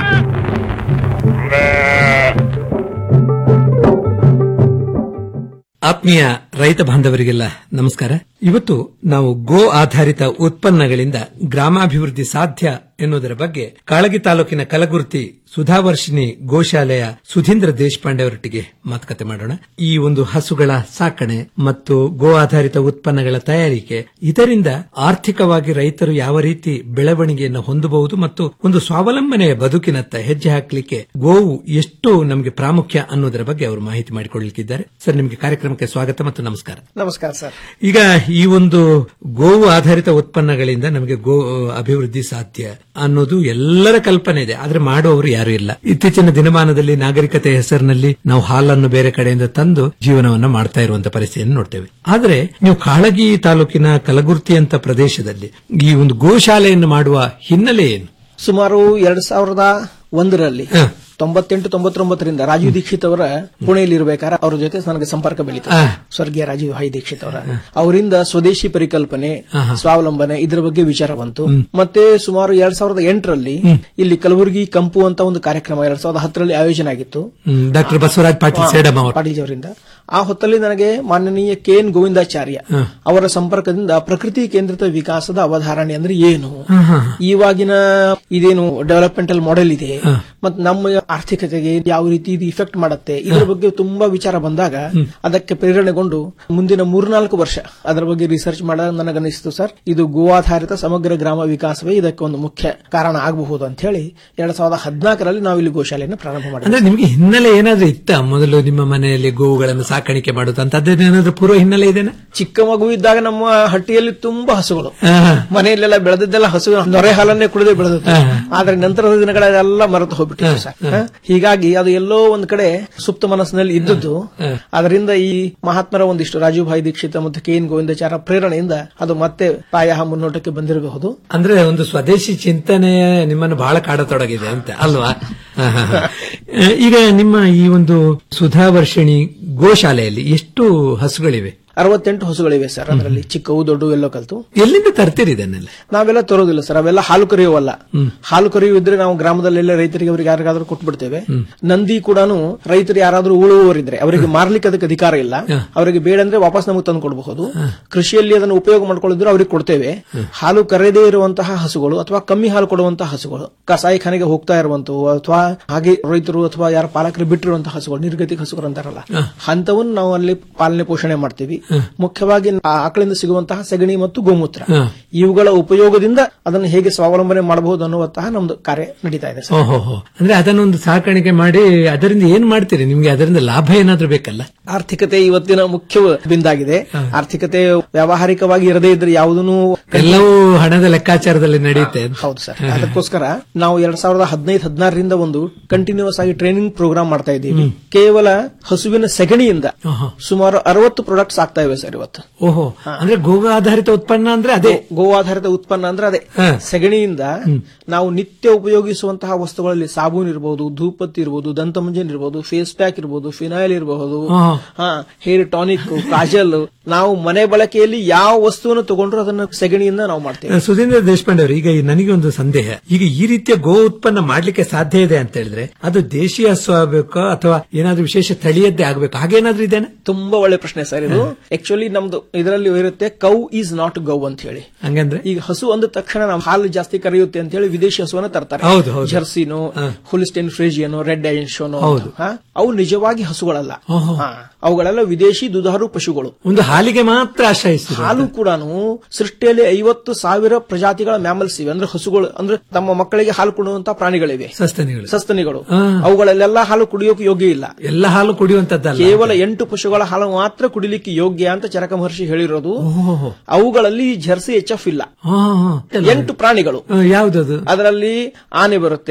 ಆತ್ಮೀಯ ರೈತ ಬಾಂಧವರಿಗೆಲ್ಲ ನಮಸ್ಕಾರ ಇವತ್ತು ನಾವು ಗೋ ಆಧಾರಿತ ಉತ್ಪನ್ನಗಳಿಂದ ಗ್ರಾಮಾಭಿವೃದ್ಧಿ ಸಾಧ್ಯ ಎನ್ನುವುದರ ಬಗ್ಗೆ ಕಾಳಗಿ ತಾಲೂಕಿನ ಕಲಗುರ್ತಿ ಸುಧಾವರ್ಷಿಣಿ ಗೋಶಾಲೆಯ ಸುಧೀಂದ್ರ ದೇಶಪಾಂಡೆ ಅವರೊಟ್ಟಿಗೆ ಮಾತುಕತೆ ಮಾಡೋಣ ಈ ಒಂದು ಹಸುಗಳ ಸಾಕಣೆ ಮತ್ತು ಗೋ ಆಧಾರಿತ ಉತ್ಪನ್ನಗಳ ತಯಾರಿಕೆ ಇದರಿಂದ ಆರ್ಥಿಕವಾಗಿ ರೈತರು ಯಾವ ರೀತಿ ಬೆಳವಣಿಗೆಯನ್ನು ಹೊಂದಬಹುದು ಮತ್ತು ಒಂದು ಸ್ವಾವಲಂಬನೆಯ ಬದುಕಿನತ್ತ ಹೆಜ್ಜೆ ಹಾಕಲಿಕ್ಕೆ ಗೋವು ಎಷ್ಟು ನಮಗೆ ಪ್ರಾಮುಖ್ಯ ಅನ್ನೋದರ ಬಗ್ಗೆ ಅವರು ಮಾಹಿತಿ ಮಾಡಿಕೊಳ್ಳಲಿಕ್ಕಿದ್ದಾರೆ ಸರ್ ನಿಮಗೆ ಕಾರ್ಯಕ್ರಮಕ್ಕೆ ಸ್ವಾಗತ ಮತ್ತು ನಮಸ್ಕಾರ ನಮಸ್ಕಾರ ಸರ್ ಈಗ ಈ ಒಂದು ಗೋವು ಆಧಾರಿತ ಉತ್ಪನ್ನಗಳಿಂದ ನಮಗೆ ಗೋ ಅಭಿವೃದ್ಧಿ ಸಾಧ್ಯ ಅನ್ನೋದು ಎಲ್ಲರ ಕಲ್ಪನೆ ಇದೆ ಆದ್ರೆ ಮಾಡುವವರು ಯಾರು ಇಲ್ಲ ಇತ್ತೀಚಿನ ದಿನಮಾನದಲ್ಲಿ ನಾಗರಿಕತೆ ಹೆಸರಿನಲ್ಲಿ ನಾವು ಹಾಲನ್ನು ಬೇರೆ ಕಡೆಯಿಂದ ತಂದು ಜೀವನವನ್ನ ಮಾಡ್ತಾ ಇರುವಂತ ಪರಿಸ್ಥಿತಿಯನ್ನು ನೋಡ್ತೇವೆ ಆದ್ರೆ ನೀವು ಕಾಳಗಿ ತಾಲೂಕಿನ ಕಲಗುರ್ತಿ ಅಂತ ಪ್ರದೇಶದಲ್ಲಿ ಈ ಒಂದು ಗೋಶಾಲೆಯನ್ನು ಮಾಡುವ ಹಿನ್ನೆಲೆ ಏನು ಸುಮಾರು ಎರಡ್ ಸಾವಿರದ ಒಂದರಲ್ಲಿ ತೊಂಬತ್ತೆಂಟು ತೊಂಬತ್ತೊಂಬತ್ತರಿಂದ ರಾಜೀವ್ ದೀಕ್ಷಿತ್ ಅವರ ಪುಣೆಯಲ್ಲಿ ಇರಬೇಕಾದ್ರೆ ಅವ್ರ ಜೊತೆ ನನಗೆ ಸಂಪರ್ಕ ಬೆಳೀತು ಆ. ಸ್ವರ್ಗೀಯ ರಾಜೀವ್ ಭಾಯಿ ದೀಕ್ಷಿತ್ ಅವರ ಅವರಿಂದ ಸ್ವದೇಶಿ ಪರಿಕಲ್ಪನೆ ಆಹಾ. ಸ್ವಾವಲಂಬನೆ ಇದರ ಬಗ್ಗೆ ವಿಚಾರ ಬಂತು ಮತ್ತೆ ಸುಮಾರು ಎರಡ್ ಸಾವಿರದ ಎಂಟರಲ್ಲಿ ಇಲ್ಲಿ ಕಲಬುರಗಿ ಕಂಪು ಅಂತ ಒಂದು ಕಾರ್ಯಕ್ರಮ ಎರಡ್ ಸಾವಿರದ ಹತ್ತರಲ್ಲಿ ಆಯೋಜನೆ ಆಗಿತ್ತು ಡಾಕ್ಟರ್ ಬಸವರಾಜ್ ಪಾಟೀಲ್ ಸೇಡಂ ಅವರು ಪಾಟೀಲ್ ಅವರಿಂದ ಆ ಹೊತ್ತಲ್ಲಿ ನನಗೆ ಮಾನನೀಯ ಕೆ ಎನ್ ಗೋವಿಂದಾಚಾರ್ಯ ಹ. ಅವರ ಸಂಪರ್ಕದಿಂದ ಪ್ರಕೃತಿ ಕೇಂದ್ರಿತ ವಿಕಾಸದ ಅವಧಾರಣೆ ಅಂದ್ರೆ ಏನು ಆಹಾ. ಇವಾಗಿನ ಇದೇನು ಡೆವಲಪ್ಮೆಂಟಲ್ ಮಾಡೆಲ್ ಇದೆ ಮತ್ತು ನಮ್ಮ ಆರ್ಥಿಕತೆಗೆ ಯಾವ ರೀತಿ ಇದು ಇಫೆಕ್ಟ್ ಮಾಡುತ್ತೆ ಇದರ ಬಗ್ಗೆ ತುಂಬಾ ವಿಚಾರ ಬಂದಾಗ ಅದಕ್ಕೆ ಪ್ರೇರಣೆಗೊಂಡು ಮುಂದಿನ ಮೂರ್ನಾಲ್ಕು ವರ್ಷ ಅದರ ಬಗ್ಗೆ ರಿಸರ್ಚ್ ಮಾಡ ನನಗನ್ನಿಸಿತು ಸರ್ ಇದು ಗೋವಾಧಾರಿತ ಸಮಗ್ರ ಗ್ರಾಮ ವಿಕಾಸವೇ ಇದಕ್ಕೆ ಒಂದು ಮುಖ್ಯ ಕಾರಣ ಆಗಬಹುದು ಅಂತ ಹೇಳಿ ಎರಡ್ ಸಾವಿರದ ಹದಿನಾಲ್ಕರಲ್ಲಿ ನಾವು ಇಲ್ಲಿ ಗೋಶಾಲೆಯನ್ನು ಪ್ರಾರಂಭ ಮಾಡಿದ್ವಿ ಅಂದ್ರೆ ನಿಮ್ಗೆ ಹಿನ್ನೆಲೆ ಏನಾದ್ರೂ ಇತ್ತ ಮೊದಲು ನಿಮ್ಮ ಮನೆಯಲ್ಲಿ ಗೋವುಗಳನ್ನು ಸಾಕಾಣಿಕೆ ಮಾಡುವುದು ಅಂತದ್ದೇನಾದ್ರೂ ಪೂರ್ವ ಹಿನ್ನೆಲೆ ಇದೆನಾ ಚಿಕ್ಕ ಮಗು ಇದ್ದಾಗ ನಮ್ಮ ಹಟ್ಟಿಯಲ್ಲಿ ತುಂಬಾ ಹಸುಗಳು ಆಹಾ. ಮನೆಯಲ್ಲೆಲ್ಲ ಬೆಳೆದಿದ್ದೆಲ್ಲ ಹಸು ನೊರೆ ಹಾಲನ್ನೇ ಕುಡಿದೇ ಬೆಳೆದಿತ್ತು ಆದ್ರೆ ನಂತರದ ದಿನಗಳೆಲ್ಲ ಮರೆತು ಹೋಗ್ಬಿಟ್ಟಿತ್ತು ಸರ್ ಹ? ಹೀಗಾಗಿ ಅದು ಎಲ್ಲೋ ಒಂದ್ ಕಡೆ ಸುಪ್ತ ಮನಸ್ಸಿನಲ್ಲಿ ಇದ್ದದ್ದು ಅದರಿಂದ ಈ ಮಹಾತ್ಮರ ಒಂದಿಷ್ಟು ರಾಜೀವ್ ಭಾಯಿ ದೀಕ್ಷಿತ ಮತ್ತು ಕೆ ಎನ್ ಗೋವಿಂದಾಚಾರ ಪ್ರೇರಣೆಯಿಂದ ಅದು ಮತ್ತೆ ಪ್ರಾಯ ಮುನ್ನೋಟಕ್ಕೆ ಬಂದಿರಬಹುದು ಅಂದ್ರೆ ಒಂದು ಸ್ವದೇಶಿ ಚಿಂತನೆ ನಿಮ್ಮನ್ನು ಬಹಳ ಕಾಡತೊಡಗಿದೆ ಅಂತ ಅಲ್ವಾ ಹ, ಹ, ಹ. ಈಗ ನಿಮ್ಮ ಈ ಒಂದು ಸುಧಾವರ್ಷಿಣಿ ಗೋಶಾಲೆಯಲ್ಲಿ ಎಷ್ಟು ಹಸುಗಳಿವೆ ಅರವತ್ತೆಂಟು ಹಸುಗಳಿವೆ ಸರ್ ಅದರಲ್ಲಿ ಚಿಕ್ಕವು ದೊಡ್ಡವು ಎಲ್ಲೋ ಕಲ್ತು ಎಲ್ಲಿಂದ ತರ್ತೀರಿ ಇದನ್ನೆಲ್ಲ ನಾವೆಲ್ಲ ತರೋದಿಲ್ಲ ಸರ್ ಅವೆಲ್ಲ ಹಾಲು ಕರೆಯುವಲ್ಲ ಹಾಲು ಕರೆಯುವಿದ್ರೆ ನಾವು ಗ್ರಾಮದಲ್ಲೆಲ್ಲ ರೈತರಿಗೆ ಅವರಿಗೆ ಯಾರಿಗಾದ್ರೂ ಕೊಟ್ಬಿಡ್ತೇವೆ ನಂದಿ ಕೂಡ ರೈತರು ಯಾರಾದ್ರೂ ಉಳುವವರಿದ್ರೆ ಅವರಿಗೆ ಮಾರ್ಲಿಕ್ಕೆ ಅದಕ್ಕೆ ಅಧಿಕಾರ ಇಲ್ಲ ಅವರಿಗೆ ಬೇಡ ಅಂದ್ರೆ ವಾಪಸ್ ನಮಗೆ ತಂದು ಕೊಡಬಹುದು ಕೃಷಿಯಲ್ಲಿ ಅದನ್ನು ಉಪಯೋಗ ಮಾಡ್ಕೊಳ್ಳಿದ್ರೆ ಅವ್ರಿಗೆ ಕೊಡ್ತೇವೆ ಹಾಲು ಕರೆದೇ ಇರುವಂತಹ ಹಸುಗಳು ಅಥವಾ ಕಮ್ಮಿ ಹಾಲು ಕೊಡುವಂತಹ ಹಸುಗಳು ಕಸಾಯಿಖಾನೆಗೆ ಹೋಗ್ತಾ ಇರುವಂತವು ಅಥವಾ ಹಾಗೆ ರೈತರು ಅಥವಾ ಯಾರ ಪಾಲಕರು ಬಿಟ್ಟಿರುವಂತಹ ಹಸುಗಳು ನಿರ್ಗತಿಕ ಹಸುಗಳು ಅಂತಾರಲ್ಲ ಅಂತವನ್ನು ನಾವು ಅಲ್ಲಿ ಪಾಲನೆ ಪೋಷಣೆ ಮಾಡ್ತೀವಿ ಮುಖ್ಯವಾಗಿ ಆ ಆಕಳಿಂದ ಸಿಗುವಂತಹ ಸಗಣಿ ಮತ್ತು ಗೋಮೂತ್ರ ಹ. ಇವುಗಳ ಉಪಯೋಗದಿಂದ ಅದನ್ನು ಹೇಗೆ ಸ್ವಾವಲಂಬನೆ ಮಾಡಬಹುದು ಅನ್ನುವಂತಹ ನಮ್ದು ಕಾರ್ಯ ನಡೀತಾ ಇದೆ ಸರ್ ಓಹೋ ಅಂದ್ರೆ ಅದನ್ನೊಂದು ಸಾಕಾಣಿಕೆ ಮಾಡಿ ಅದರಿಂದ ಏನ್ ಮಾಡ್ತೀರಿ ನಿಮ್ಗೆ ಅದರಿಂದ ಲಾಭ ಏನಾದ್ರೂ ಬೇಕಲ್ಲ ಆರ್ಥಿಕತೆ ಇವತ್ತಿನ ಮುಖ್ಯ ಬಿಂದಾಗಿದೆ ಆರ್ಥಿಕತೆ ವ್ಯಾವಹಾರಿಕವಾಗಿ ಇರದೇ ಇದ್ರೆ ಯಾವುದೂ ಎಲ್ಲವೂ ಹಣದ ಲೆಕ್ಕಾಚಾರದಲ್ಲಿ ನಡೆಯುತ್ತೆ ಅಂತ. ಹೌದು ಸರ್ ಅದಕ್ಕೋಸ್ಕರ ನಾವು ಎರಡ್ ಸಾವಿರದ ಹದಿನೈದು ಹದಿನಾರರಿಂದ ಒಂದು ಕಂಟಿನ್ಯೂಸ್ ಆಗಿ ಟ್ರೈನಿಂಗ್ ಪ್ರೋಗ್ರಾಮ್ ಮಾಡ್ತಾ ಇದ್ದೀವಿ ಕೇವಲ ಹಸುವಿನ ಸಗಣಿಯಿಂದ ಸುಮಾರು ಅರವತ್ತು ಪ್ರಾಡಕ್ಟ್ಸ್ ಆಗ್ತಾ ಇವೆ ಸರ್ ಇವತ್ತು ಓಹೋ ಅಂದ್ರೆ ಗೋಗ ಆಧಾರಿತ ಉತ್ಪನ್ನ ಅಂದ್ರೆ ಅದೇ ಗೋ ಆಧಾರಿತ ಉತ್ಪನ್ನ ಅಂದ್ರೆ ಅದೇ ಸಗಣಿಯಿಂದ ನಾವು ನಿತ್ಯ ಉಪಯೋಗಿಸುವಂತಹ ವಸ್ತುಗಳಲ್ಲಿ ಸಾಬೂನ್ ಇರಬಹುದು ಧೂಪತ್ತಿ ಇರಬಹುದು ದಂತಮಂಜನ್ ಇರಬಹುದು ಫೇಸ್ ಪ್ಯಾಕ್ ಇರಬಹುದು ಫಿನಾಯಿಲ್ ಇರಬಹುದು ಹಾ. ಹಾ ಹೇರ್ ಟಾನಿಕ್ ಕಾಜಲ್ ನಾವು ಮನೆ ಬಳಕೆಯಲ್ಲಿ ಯಾವ ವಸ್ತುವನ್ನು ತಗೊಂಡ್ರು ಅದನ್ನು ಸಗಣಿಯಿಂದ ನಾವು ಮಾಡ್ತೇವೆ ಸುಧೀಂದ್ರ ದೇಶಪಾಂಡೆ ಅವರು ಈಗ ಈ ನನಗೆ ಒಂದು ಸಂದೇಹ ಈಗ ಈ ರೀತಿಯ ಗೋ ಉತ್ಪನ್ನ ಮಾಡ್ಲಿಕ್ಕೆ ಸಾಧ್ಯ ಇದೆ ಅಂತ ಹೇಳಿದ್ರೆ ಅದು ದೇಶೀಯ ಹಸು ಆಗಬೇಕೋ ಅಥವಾ ಏನಾದ್ರೂ ವಿಶೇಷ ತಳಿಯದ್ದೇ ಆಗ್ಬೇಕು ಹಾಗೇನಾದ್ರೂ ಇದೇನೆ ತುಂಬಾ ಒಳ್ಳೆ ಪ್ರಶ್ನೆ ಸರ್ ಇದು ಆಕ್ಚುಲಿ ನಮ್ದು ಇದರಲ್ಲಿ ಇರುತ್ತೆ ಕೌ ಈಸ್ ನಾಟ್ ಗೌ ಅಂತ ಹೇಳಿ ಹಂಗಂದ್ರೆ ಈಗ ಹಸು ಅಂದ ತಕ್ಷಣ ನಾವು ಹಾಲು ಜಾಸ್ತಿ ಕರೆಯುತ್ತೆ ಅಂತ ಹೇಳಿ ವಿದೇಶಿ ಹಸುವನ್ನ ತರ್ತಾರೆ ಹೌದು, ಹೌದು. ಜರ್ಸಿನೋ ಹುಲಿಸ್ಟೆನ್ ಫ್ರೇಜಿಯನೋ ರೆಡ್ ಶೋನೋ ಹೌದು. ಅವು ನಿಜವಾಗಿ ಹಸುಗಳಲ್ಲ ಓಹೋ. ಹಾ. ಅವುಗಳೆಲ್ಲ ವಿದೇಶಿ ದುಧಾರು ಪಶುಗಳು ಒಂದು ಹಾಲಿಗೆ ಮಾತ್ರ ಆಶ್ರಯಿಸಿದ್ರು ಹಾಲು ಕೂಡ ಸೃಷ್ಟಿಯಲ್ಲಿ ಐವತ್ತು ಸಾವಿರ ಪ್ರಜಾತಿಗಳ ಮ್ಯಾಮಲ್ಸ್ ಇವೆ ಅಂದ್ರೆ ಹಸುಗಳು ಅಂದ್ರೆ ತಮ್ಮ ಮಕ್ಕಳಿಗೆ ಹಾಲು ಕೊಡುವಂತಹ ಪ್ರಾಣಿಗಳಿವೆ ಸಸ್ತನಿಗಳು ಸಸ್ತನಿಗಳು ಹಾ. ಅವುಗಳಲ್ಲೆಲ್ಲ ಹಾಲು ಕುಡಿಯೋಕೆ ಯೋಗ್ಯ ಇಲ್ಲ ಎಲ್ಲ ಹಾಲು ಕುಡಿಯುವಂತದ್ದಲ್ಲ ಕೇವಲ ಎಂಟು ಪಶುಗಳ ಹಾಲು ಮಾತ್ರ ಕುಡಿಲಿಕ್ಕೆ ಯೋಗ್ಯ ಅಂತ ಚರಕ ಮಹರ್ಷಿ ಹೇಳಿರೋದು ಓಹೋ. ಅವುಗಳಲ್ಲಿ ಜರ್ಸಿ ಎಚ್ ಎಫ್ ಇಲ್ಲ ಹಾ, ಹಾ. ಎಂಟು ಪ್ರಾಣಿಗಳು ಆ, ಯಾವ್ದದು ಅದರಲ್ಲಿ ಆನೆ ಬರುತ್ತೆ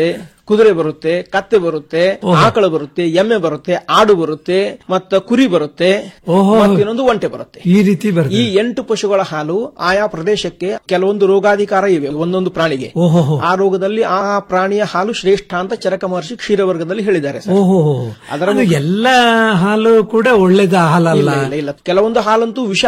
ಕುದುರೆ ಬರುತ್ತೆ ಕತ್ತೆ ಬರುತ್ತೆ ಆಕಳು ಬರುತ್ತೆ ಎಮ್ಮೆ ಬರುತ್ತೆ ಆಡು ಬರುತ್ತೆ ಮತ್ತ ಕುರಿ ಬರುತ್ತೆ ಓಹೋ. ಮತ್ತೆ ಇನ್ನೊಂದು ಒಂಟೆ ಬರುತ್ತೆ ಈ ರೀತಿ ಈ ಬರ್ತದೆ ಎಂಟು ಪಶುಗಳ ಹಾಲು ಆಯಾ ಪ್ರದೇಶಕ್ಕೆ ಕೆಲವೊಂದು ರೋಗಾಧಿಕಾರ ಇವೆ ಒಂದೊಂದು ಪ್ರಾಣಿಗೆ ಓಹೋ ಆ ರೋಗದಲ್ಲಿ ಆ ಪ್ರಾಣಿಯ ಹಾಲು ಶ್ರೇಷ್ಠ ಅಂತ ಚರಕ ಮಹರ್ಷಿ ಕ್ಷೀರವರ್ಗದಲ್ಲಿ ಹೇಳಿದ್ದಾರೆ ಸರ್. ಓಹೋ ಅದರ ಅದು ಎಲ್ಲ ಹಾಲು ಕೂಡ ಒಳ್ಳೇದ ಹಾಲಲ್ಲ ಇಲ್ಲ, ಇಲ್ಲ, ಇಲ್ಲ. ಕೆಲವೊಂದು ಹಾಲಂತೂ ವಿಷ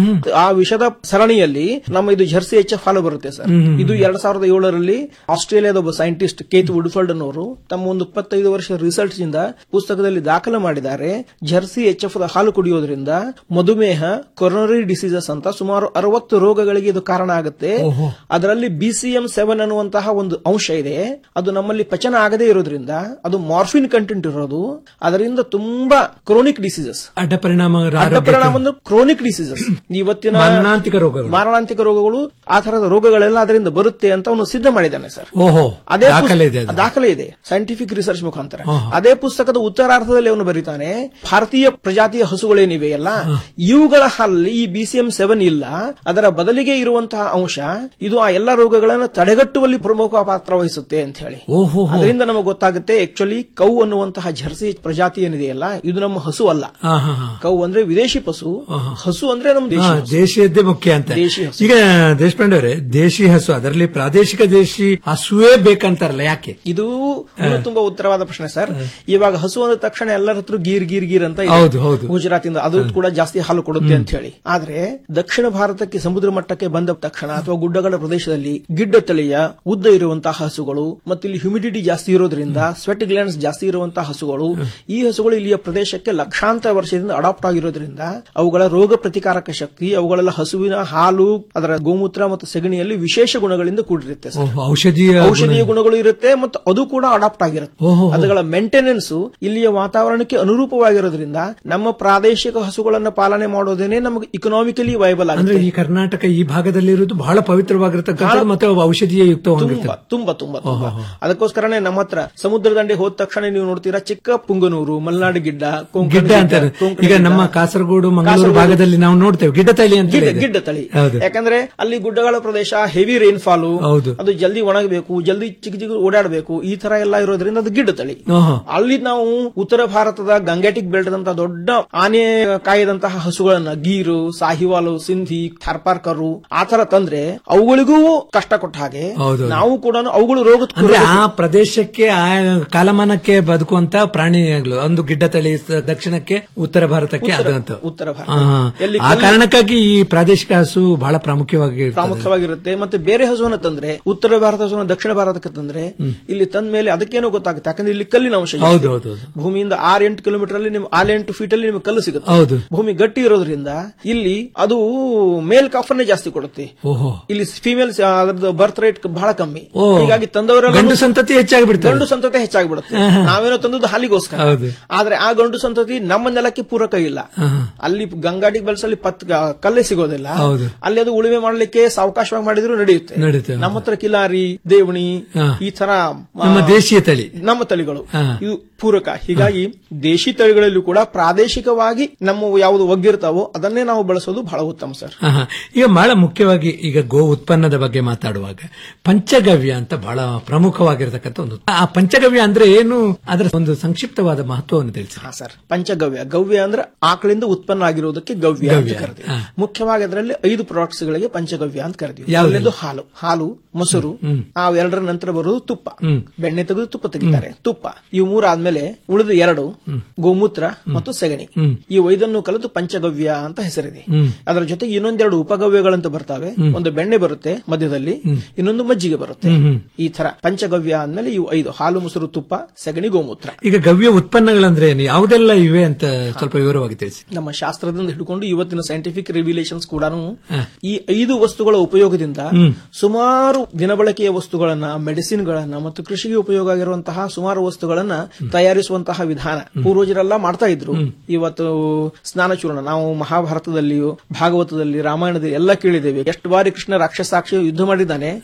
ಆ ವಿಷದ ಸರಣಿಯಲ್ಲಿ ನಮ್ಮ ಇದು ಜರ್ಸಿ ಎಚ್ ಎಫ್ ಹಾಲು ಬರುತ್ತೆ ಸರ್ ಹ್ಮ್, ಹ್ಮ್, ಇದು ಎರಡ್ ಸಾವಿರದ ಏಳರಲ್ಲಿ ಆಸ್ಟ್ರೇಲಿಯಾದ ಒಬ್ಬ ಸೈಂಟಿಸ್ಟ್ ಕೇತ್ ವುಡ್ಫಲ್ಡ್ ಅನ್ನೋರು ತಮ್ಮ ಒಂದು ಇಪ್ಪತ್ತೈದು ವರ್ಷ ರಿಸರ್ಚ್ ಇಂದ ಪುಸ್ತಕದಲ್ಲಿ ದಾಖಲೆ ಮಾಡಿದ್ದಾರೆ ಜರ್ಸಿ ಎಚ್ ಎಫ್ ಹಾಲು ಕುಡಿಯೋದ್ರಿಂದ ಮಧುಮೇಹ ಕೊರೋನರಿ ಡಿಸೀಸಸ್ ಅಂತ ಸುಮಾರು ಅರವತ್ತು ರೋಗಗಳಿಗೆ ಇದು ಕಾರಣ ಆಗುತ್ತೆ ಅದರಲ್ಲಿ ಬಿಸಿಎಂ ಸೆವೆನ್ ಅನ್ನುವಂತಹ ಒಂದು ಅಂಶ ಇದೆ ಅದು ನಮ್ಮಲ್ಲಿ ಪಚನ ಆಗದೇ ಇರೋದ್ರಿಂದ ಅದು ಮಾರ್ಫಿನ್ ಕಂಟೆಂಟ್ ಇರೋದು ಅದರಿಂದ ತುಂಬಾ ಕ್ರೋನಿಕ್ ಡಿಸೀಸಸ್ ಅಡ್ಡ ಪರಿಣಾಮ ಅಡ್ಡ ಪರಿಣಾಮ ಅಂದ್ರೆ ಕ್ರೋನಿಕ್ ಡಿಸೀಸಸ್ ಇವತ್ತಿನ ಮಾರಣಾಂತಿಕ ರೋಗಗಳು ಮಾರಣಾಂತಿಕ ರೋಗಗಳು ಆ ತರದ ರೋಗಗಳೆಲ್ಲ ಅದರಿಂದ ಬರುತ್ತೆ ಅಂತ ಅವನು ಸಿದ್ಧ ಮಾಡಿದ್ದಾನೆ ಸರ್ ಓಹೋ ಅದೇ ಪುಸ್- ದಾಖಲೆ ಇದೆ ಅದು. ದಾಖಲೆ ಇದೆ ಸೈಂಟಿಫಿಕ್ ರಿಸರ್ಚ್ ಮುಖಾಂತರ ಆಹಾ. ಅದೇ ಪುಸ್ತಕದ ಉತ್ತರಾರ್ಧದಲ್ಲಿ ಅವನು ಬರೀತಾನೆ ಭಾರತೀಯ ಪ್ರಜಾತಿಯ ಹಸುಗಳೇನಿವೆ ಅಲ್ಲ ಇವುಗಳ ಹಾಲಲ್ಲಿ ಈ ಬಿಸಿಎಂ ಸೆವೆನ್ ಇಲ್ಲ ಅದರ ಬದಲಿಗೆ ಇರುವಂತಹ ಅಂಶ ಇದು ಆ ಎಲ್ಲ ರೋಗಗಳನ್ನು ತಡೆಗಟ್ಟುವಲ್ಲಿ ಪ್ರಮುಖ ಪಾತ್ರ ವಹಿಸುತ್ತೆ ಅಂತ ಹೇಳಿ ಓಹೋ ಅದರಿಂದ ನಮಗೆ ಗೊತ್ತಾಗುತ್ತೆ ಆಕ್ಚುಲಿ ಕೌ ಅನ್ನುವಂತಹ ಜರ್ಸಿ ಪ್ರಜಾತಿ ಏನಿದೆಯಲ್ಲ ಇದು ನಮ್ಮ ಹಸು ಅಲ್ಲ ಹಾ, ಹಾ, ಹಾ. ಕೌ ಅಂದ್ರೆ ವಿದೇಶಿ ಪಶು ಹಸು ಅಂದ್ರೆ ನಮ್ಮ ದೇಶಿ ಹಾ, ಹಸು. ದೇಶೀಯದ್ದೇ ಮುಖ್ಯ ಅಂತ ದೇಶಿ ಹಸು. ಈಗ ದೇಶಪಾಂಡೆ ಅವರೇ ದೇಶಿ ಹಸು ಅದರಲ್ಲಿ ಪ್ರಾದೇಶಿಕ ದೇಶಿ ಹಸುವೇ ಬೇಕಂತಾರಲ್ಲ ಯಾಕೆ ಇದು ಇದು ತುಂಬಾ ಉತ್ತರವಾದ ಪ್ರಶ್ನೆ ಸರ್ ಇವಾಗ ಹಸು ಅಂದ ತಕ್ಷಣ ಎಲ್ಲರ ಹತ್ರ ಗೀರ್ ಗೀರ್ ಗೀರ್ ಅಂತ ಇದೆ. ಹೌದು, ಹೌದು. ಗುಜರಾತಿಂದ ಅದು ಕೂಡ ಜಾಸ್ತಿ ಹಾಲು ಕೊಡುತ್ತೆ ಅಂತ ಹೇಳಿ ಆದ್ರೆ ದಕ್ಷಿಣ ಭಾರತಕ್ಕೆ ಸಮುದ್ರ ಮಟ್ಟಕ್ಕೆ ಬಂದ ತಕ್ಷಣ ಅಥವಾ ಗುಡ್ಡಗಳ ಪ್ರದೇಶದಲ್ಲಿ ಗಿಡ್ಡ ತಳಿಯ ಉದ್ದ ಇರುವಂತಹ ಹಸುಗಳು ಮತ್ತು ಇಲ್ಲಿ ಹ್ಯುಮಿಡಿಟಿ ಜಾಸ್ತಿ ಇರೋದ್ರಿಂದ ಸ್ವೆಟ್ ಗ್ಲ್ಯಾಂಡ್ಸ್ ಜಾಸ್ತಿ ಇರುವಂತಹ ಹಸುಗಳು ಈ ಹಸುಗಳು ಇಲ್ಲಿಯ ಪ್ರದೇಶಕ್ಕೆ ಲಕ್ಷಾಂತರ ವರ್ಷದಿಂದ ಅಡಾಪ್ಟ್ ಆಗಿರೋದ್ರಿಂದ ಅವುಗಳ ರೋಗ ಪ್ರತಿಕಾರಕ ಶಕ್ತಿ ಅವುಗಳೆಲ್ಲ ಹಸುವಿನ ಹಾಲು ಅದರ ಗೋಮೂತ್ರ ಮತ್ತು ಸೆಗಣಿಯಲ್ಲಿ ವಿಶೇಷ ಗುಣಗಳಿಂದ ಕೂಡಿರುತ್ತೆ ಸರ್. ಓಹೋ, ಔಷಧೀಯ ಔಷಧೀಯ ಗುಣಗಳು ಇರುತ್ತೆ ಮತ್ತು ಅದು ಕೂಡ ಅಡಾಪ್ಟ್ ಆಗಿರುತ್ತೆ ಓಹೋ. ಅದುಗಳ ಮೇಂಟೆನೆನ್ಸ್ ಇಲ್ಲಿಯ ವಾತಾವರಣಕ್ಕೆ ಅನುರೂಪವಾಗಿರೋದ್ರಿಂದ ನಮ್ಮ ಪ್ರಾದೇಶಿಕ ಹಸುಗಳನ್ನ ಪಾಲನೆ ಮಾಡೋದೇನೆ ನಮಗೆ ಇಕನಾಮಿಕಲಿ ವೈಬಲ್ ಅಂದ್ರೆ ಆಗುತ್ತೆ ಈ ಕರ್ನಾಟಕ ಈ ಭಾಗದಲ್ಲಿ ಇರುವುದು ಬಹಳ ಪವಿತ್ರವಾಗಿರತಕ್ಕಂಥ ಮತ್ತೆ ಔಷಧೀಯ ತುಂಬಾ ಯುಕ್ತವಾಗಿರ್ತದೆ ತುಂಬಾ ತುಂಬಾ ತುಂಬಾ ಅದಕ್ಕೋಸ್ಕರನೇ ನಮ್ಮ ಹತ್ರ ಸಮುದ್ರ ದಂಡೆ ಹೋದ ತಕ್ಷಣ ನೀವು ನೋಡ್ತೀರಾ ಚಿಕ್ಕ ಪುಂಗನೂರು ಮಲೆನಾಡು ಗಿಡ್ಡ ಕೊಂಕಣ ಗಿಡ್ಡ ಅಂತಾರೆ ಕೊಂಕಣ ಈಗ ಗಿಡ್ಡ. ನಮ್ಮ ಕಾಸರಗೋಡು ಮಂಗಳೂರು ಕಾಸರಗೋಡು. ಭಾಗದಲ್ಲಿ ನಾವು ನೋಡ್ತೇವೆ ಗಿಡ್ಡ ತಳಿ ಅಂತ ಗಿಡ್ಡ ಇದೆ. ಗಿಡ್ಡ ತಳಿ ಹೌದು ಯಾಕಂದ್ರೆ ಅಲ್ಲಿ ಗುಡ್ಡಗಳ ಪ್ರದೇಶ ಹೆವಿ ರೈನ್ಫಾಲ್ ಹೌದು. ಅದು ಜಲ್ದಿ ಒಣಗಬೇಕು ಜಲ್ದಿ ಚಿಕ್ಕ ಚಿಕ್ಕ ಓಡಾಡಬೇಕು ಈ ತರ ಎಲ್ಲ ಇರೋದ್ರಿಂದ ಅದು ಗಿಡ್ಡ ತಳಿ ಓಹೋ. ಅಲ್ಲಿ ನಾವು ಉತ್ತರ ಭಾರತದ ಗಂಗೆಟಿಕ್ ಬೆಲ್ಟ್ ದೊಡ್ಡ ಆನೆ ಕಾಯದಂತಹ ಹಸುಗಳನ್ನ ಗೀರು ಸಾಹಿವಾಲು ಸಿಂಧಿ ಥರ್ಪಾರ್ಕರು ಆ ತರ ತಂದ್ರೆ ಅವುಗಳಿಗೂ ಕಷ್ಟ ಕೊಟ್ಟ ಹಾಗೆ ಹೌದು. ನಾವು ಕೂಡ ಅವುಗಳು ರೋಗ ಅಂದ್ರೆ ಆ ಪ್ರದೇಶಕ್ಕೆ ಆ ಕಾಲಮಾನಕ್ಕೆ ಬದುಕುವಂತ ಪ್ರಾಣಿಗಳು ಒಂದು ಗಿಡ್ಡ ತಳಿ ಸ- ದಕ್ಷಿಣಕ್ಕೆ ಉತ್ತರ ಭಾರತಕ್ಕೆ ಉತ್ತರ- ಅದಂತ ಉತ್ತರ ಭಾರತ. ಆ, ಎಲ್ಲಿ ಆ ಕಲ್ಲಿ- ಕಾರಣಕ್ಕಾಗಿ ಈ ಪ್ರಾದೇಶಿಕ ಹಸು ಬಹಳ ಪ್ರಾಮುಖ್ಯವಾಗಿ ಇರ್ತದೆ. ಪ್ರಾಮುಖ್ಯವಾಗಿರುತ್ತೆ ಮತ್ತೆ ಬೇರೆ ಹಸುವನ್ನ ತಂದ್ರೆ ಉತ್ತರ ಭಾರತ ಹಸುವನ್ನ ದಕ್ಷಿಣ ಭಾರತಕ್ಕೆ ತಂದ್ರೆ ಇಲ್ಲಿ ತಂದ ಮೇಲೆ ಅದಕ್ಕೇನೋ ಗೊತ್ತಾಗುತ್ತೆ ಯಾಕಂದ್ರೆ ಇಲ್ಲಿ ಕಲ್ಲಿನ ಅಂಶ ಜಾಸ್ತಿ. ಹೌದು ಹೌದು ಹೌದು. ಭೂಮಿಯಿಂದ ಆರ್ ಎಂಟು ಕಿಲೋಮೀಟರ್ ಅಲ್ಲಿ ನಿಮ್ ಆರ್ ಎಂಟು ಫೀಟ್ ಅಲ್ಲಿ ನಿಮ್ಗೆ ಕಲ್ಲು ಸಿಗುತ್ತೆ ಹೌದು ಭೂಮಿ ಗಟ್ಟಿ ಇರೋದ್ರಿಂದ ಇಲ್ಲಿ ಅದು ಮೇಲ್ ಕಾಫನ್ನೇ ಜಾಸ್ತಿ ಕೊಡುತ್ತೆ ಓಹೋ ಇಲ್ಲಿ ಫಿಮೇಲ್ಸ್ ಅದ್ರದ್ದು ಬರ್ತ್ ರೇಟ್ ಬಹಳ ಕಮ್ಮಿ ಓ. ಹೀಗಾಗಿ ತಂದವರೆಲ್ಲ ಗಂಡು ಸಂತತಿ ಹೆಚ್ಚಾಗಿ ಬಿಡ್ತದೆ ಗಂಡು ಸಂತತಿ ಹೆಚ್ಚಾಗ್ಬಿಡುತ್ತೆ ಆಹಾ. ನಾವೇನೋ ತಂದದ್ದು ಹಾಲಿಗೋಸ್ಕರ ಹೌದು. ಆದ್ರೆ ಆ ಗಂಡು ಸಂತತಿ ನಮ್ಮ ನೆಲಕ್ಕೆ ಪೂರಕ ಇಲ್ಲ ಆಹಾ. ಅಲ್ಲಿ ಗಂಗಾಡಿ ಬೆಲ್ಸಲ್ಲಿ ಪತ್ ಕಲ್ಲೇ ಸಿಗೋದಿಲ್ಲ ಹೌದು. ಅಲ್ಲಿ ಅದು ಉಳುಮೆ ಮಾಡ್ಲಿಕ್ಕೆ ಸಾವಕಾಶವಾಗಿ ಮಾಡಿದ್ರು ನಡೆಯುತ್ತೆ ನಡೆಯುತ್ತೆ. ನಮ್ಮ ಹತ್ರ ಕಿಲಾರಿ ದೇವಣಿ ಹಾ. ಈ ತರ ಆ, ನಮ್ಮ ದೇಶೀಯ ತಳಿ ನಮ್ಮ ತಳಿಗಳು ಹಾ. ಇದು ಪೂರಕ ಹೀಗಾಗಿ ದೇಶಿ ತಳಿಗಳಲ್ಲೂ ಕೂಡ ಪ್ರಾದೇಶಿಕವಾಗಿ ನಮ್ಮ ಯಾವುದು ಒಗ್ಗಿರ್ತಾವೋ ಅದನ್ನೇ ನಾವು ಬಳಸೋದು ಬಹಳ ಉತ್ತಮ ಸರ್ ಆಹಾ. ಈಗ ಬಹಳ ಮುಖ್ಯವಾಗಿ ಈಗ ಗೋ ಉತ್ಪನ್ನದ ಬಗ್ಗೆ ಮಾತಾಡುವಾಗ ಪಂಚಗವ್ಯ ಅಂತ ಬಹಳ ಪ್ರಮುಖವಾಗಿರತಕ್ಕಂಥ ಒಂದು ಆ ಪಂಚಗವ್ಯ ಅಂದ್ರೆ ಏನು ಅದರ ಒಂದು ಸಂಕ್ಷಿಪ್ತವಾದ ಮಹತ್ವವನ್ನು ತಿಳಿಸಿ ಹಾ ಸರ್ ಪಂಚಗವ್ಯ ಗವ್ಯ ಅಂದ್ರೆ ಆಕಳಿಂದ ಉತ್ಪನ್ನ ಆಗಿರುವುದಕ್ಕೆ ಗವ್ಯ ಅಂತ ಗವ್ಯ. ಕರಿತೀವಿ ಹಾ. ಮುಖ್ಯವಾಗಿ ಅದರಲ್ಲಿ ಐದು ಪ್ರಾಡಕ್ಟ್ಸ್ ಗಳಿಗೆ ಪಂಚಗವ್ಯ ಅಂತ ಕರಿತೀವಿ ಯಾವ್ದು? ಮೊದಲನೇದು ಹಾಲು ಹಾಲು ಮೊಸರು ಆ ಎರಡರ ನಂತರ ಬರುವುದು ತುಪ್ಪ ಬೆಣ್ಣೆ ತೆಗೆದು ತುಪ್ಪ ತೆಗಿತಾರೆ ತುಪ್ಪ ಇವು ಮೂರು ಆದ್ಮೇಲೆ ಉಳಿದ ಎರಡು ಗೋಮೂತ್ರ ಮತ್ತು ಸೆಗಣಿ ಹ್ಮ್. ಈ ಐದನ್ನು ಕಲಿತು ಪಂಚಗವ್ಯ ಅಂತ ಹೆಸರಿದೆ ಹ್ಮ್. ಅದರ ಜೊತೆಗೆ ಇನ್ನೊಂದೆರಡು ಉಪಗವ್ಯಗಳಂತ ಬರ್ತವೆ ಒಂದು ಬೆಣ್ಣೆ ಬರುತ್ತೆ ಮಧ್ಯದಲ್ಲಿ ಇನ್ನೊಂದು ಮಜ್ಜಿಗೆ ಬರುತ್ತೆ ಹ್ಮ್, ಹ್ಮ್. ಈ ತರ ಪಂಚಗವ್ಯ ಆದ್ಮೇಲೆ ಇವು ಐದು ಹಾಲು ಮೊಸರು ತುಪ್ಪ ಸೆಗಣಿ ಗೋಮೂತ್ರ ಈಗ ಗವ್ಯ ಉತ್ಪನ್ನಗಳಂದ್ರೆ ಏನು ಯಾವುದೆಲ್ಲ ಇವೆ ಅಂತ ಸ್ವಲ್ಪ ವಿವರವಾಗಿ ತಿಳಿಸಿ ನಮ್ಮ ಶಾಸ್ತ್ರದಿಂದ ಹಿಡ್ಕೊಂಡು ಇವತ್ತಿನ ಸೈಂಟಿಫಿಕ್ ರಿವಿಲೇಷನ್ಸ್ ಕೂಡ ಹ. ಈ ಐದು ವಸ್ತುಗಳ ಉಪಯೋಗದಿಂದ ಹ್ಮ್. ಸುಮಾರು ದಿನಬಳಕೆಯ ವಸ್ತುಗಳನ್ನ ಮೆಡಿಸಿನ್ ಗಳನ್ನ ಮತ್ತು ಕೃಷಿಗೆ ಉಪಯೋಗ ಆಗಿರುವಂತಹ ಸುಮಾರು ವಸ್ತುಗಳನ್ನ ತಯಾರಿಸುವಂತಹ ವಿಧಾನ ಪೂರ್ವಜರೆಲ್ಲ ಮಾಡ್ತಾ ಇದ್ರು ಇವತ್ತು ಸ್ನಾನಚೂರ್ಣ ನಾವು ಮಹಾಭಾರತದಲ್ಲಿಯೂ ಭಾಗವತದಲ್ಲಿ ರಾಮಾಯಣದಲ್ಲಿ ಎಲ್ಲ ಕೇಳಿದ್ದೇವೆ ಎಷ್ಟು ಬಾರಿ ಕೃಷ್ಣ ರಾಕ್ಷಸಾಕ್ಷಿ ಯುದ್ಧ ಮಾಡಿದ್ದಾನೆ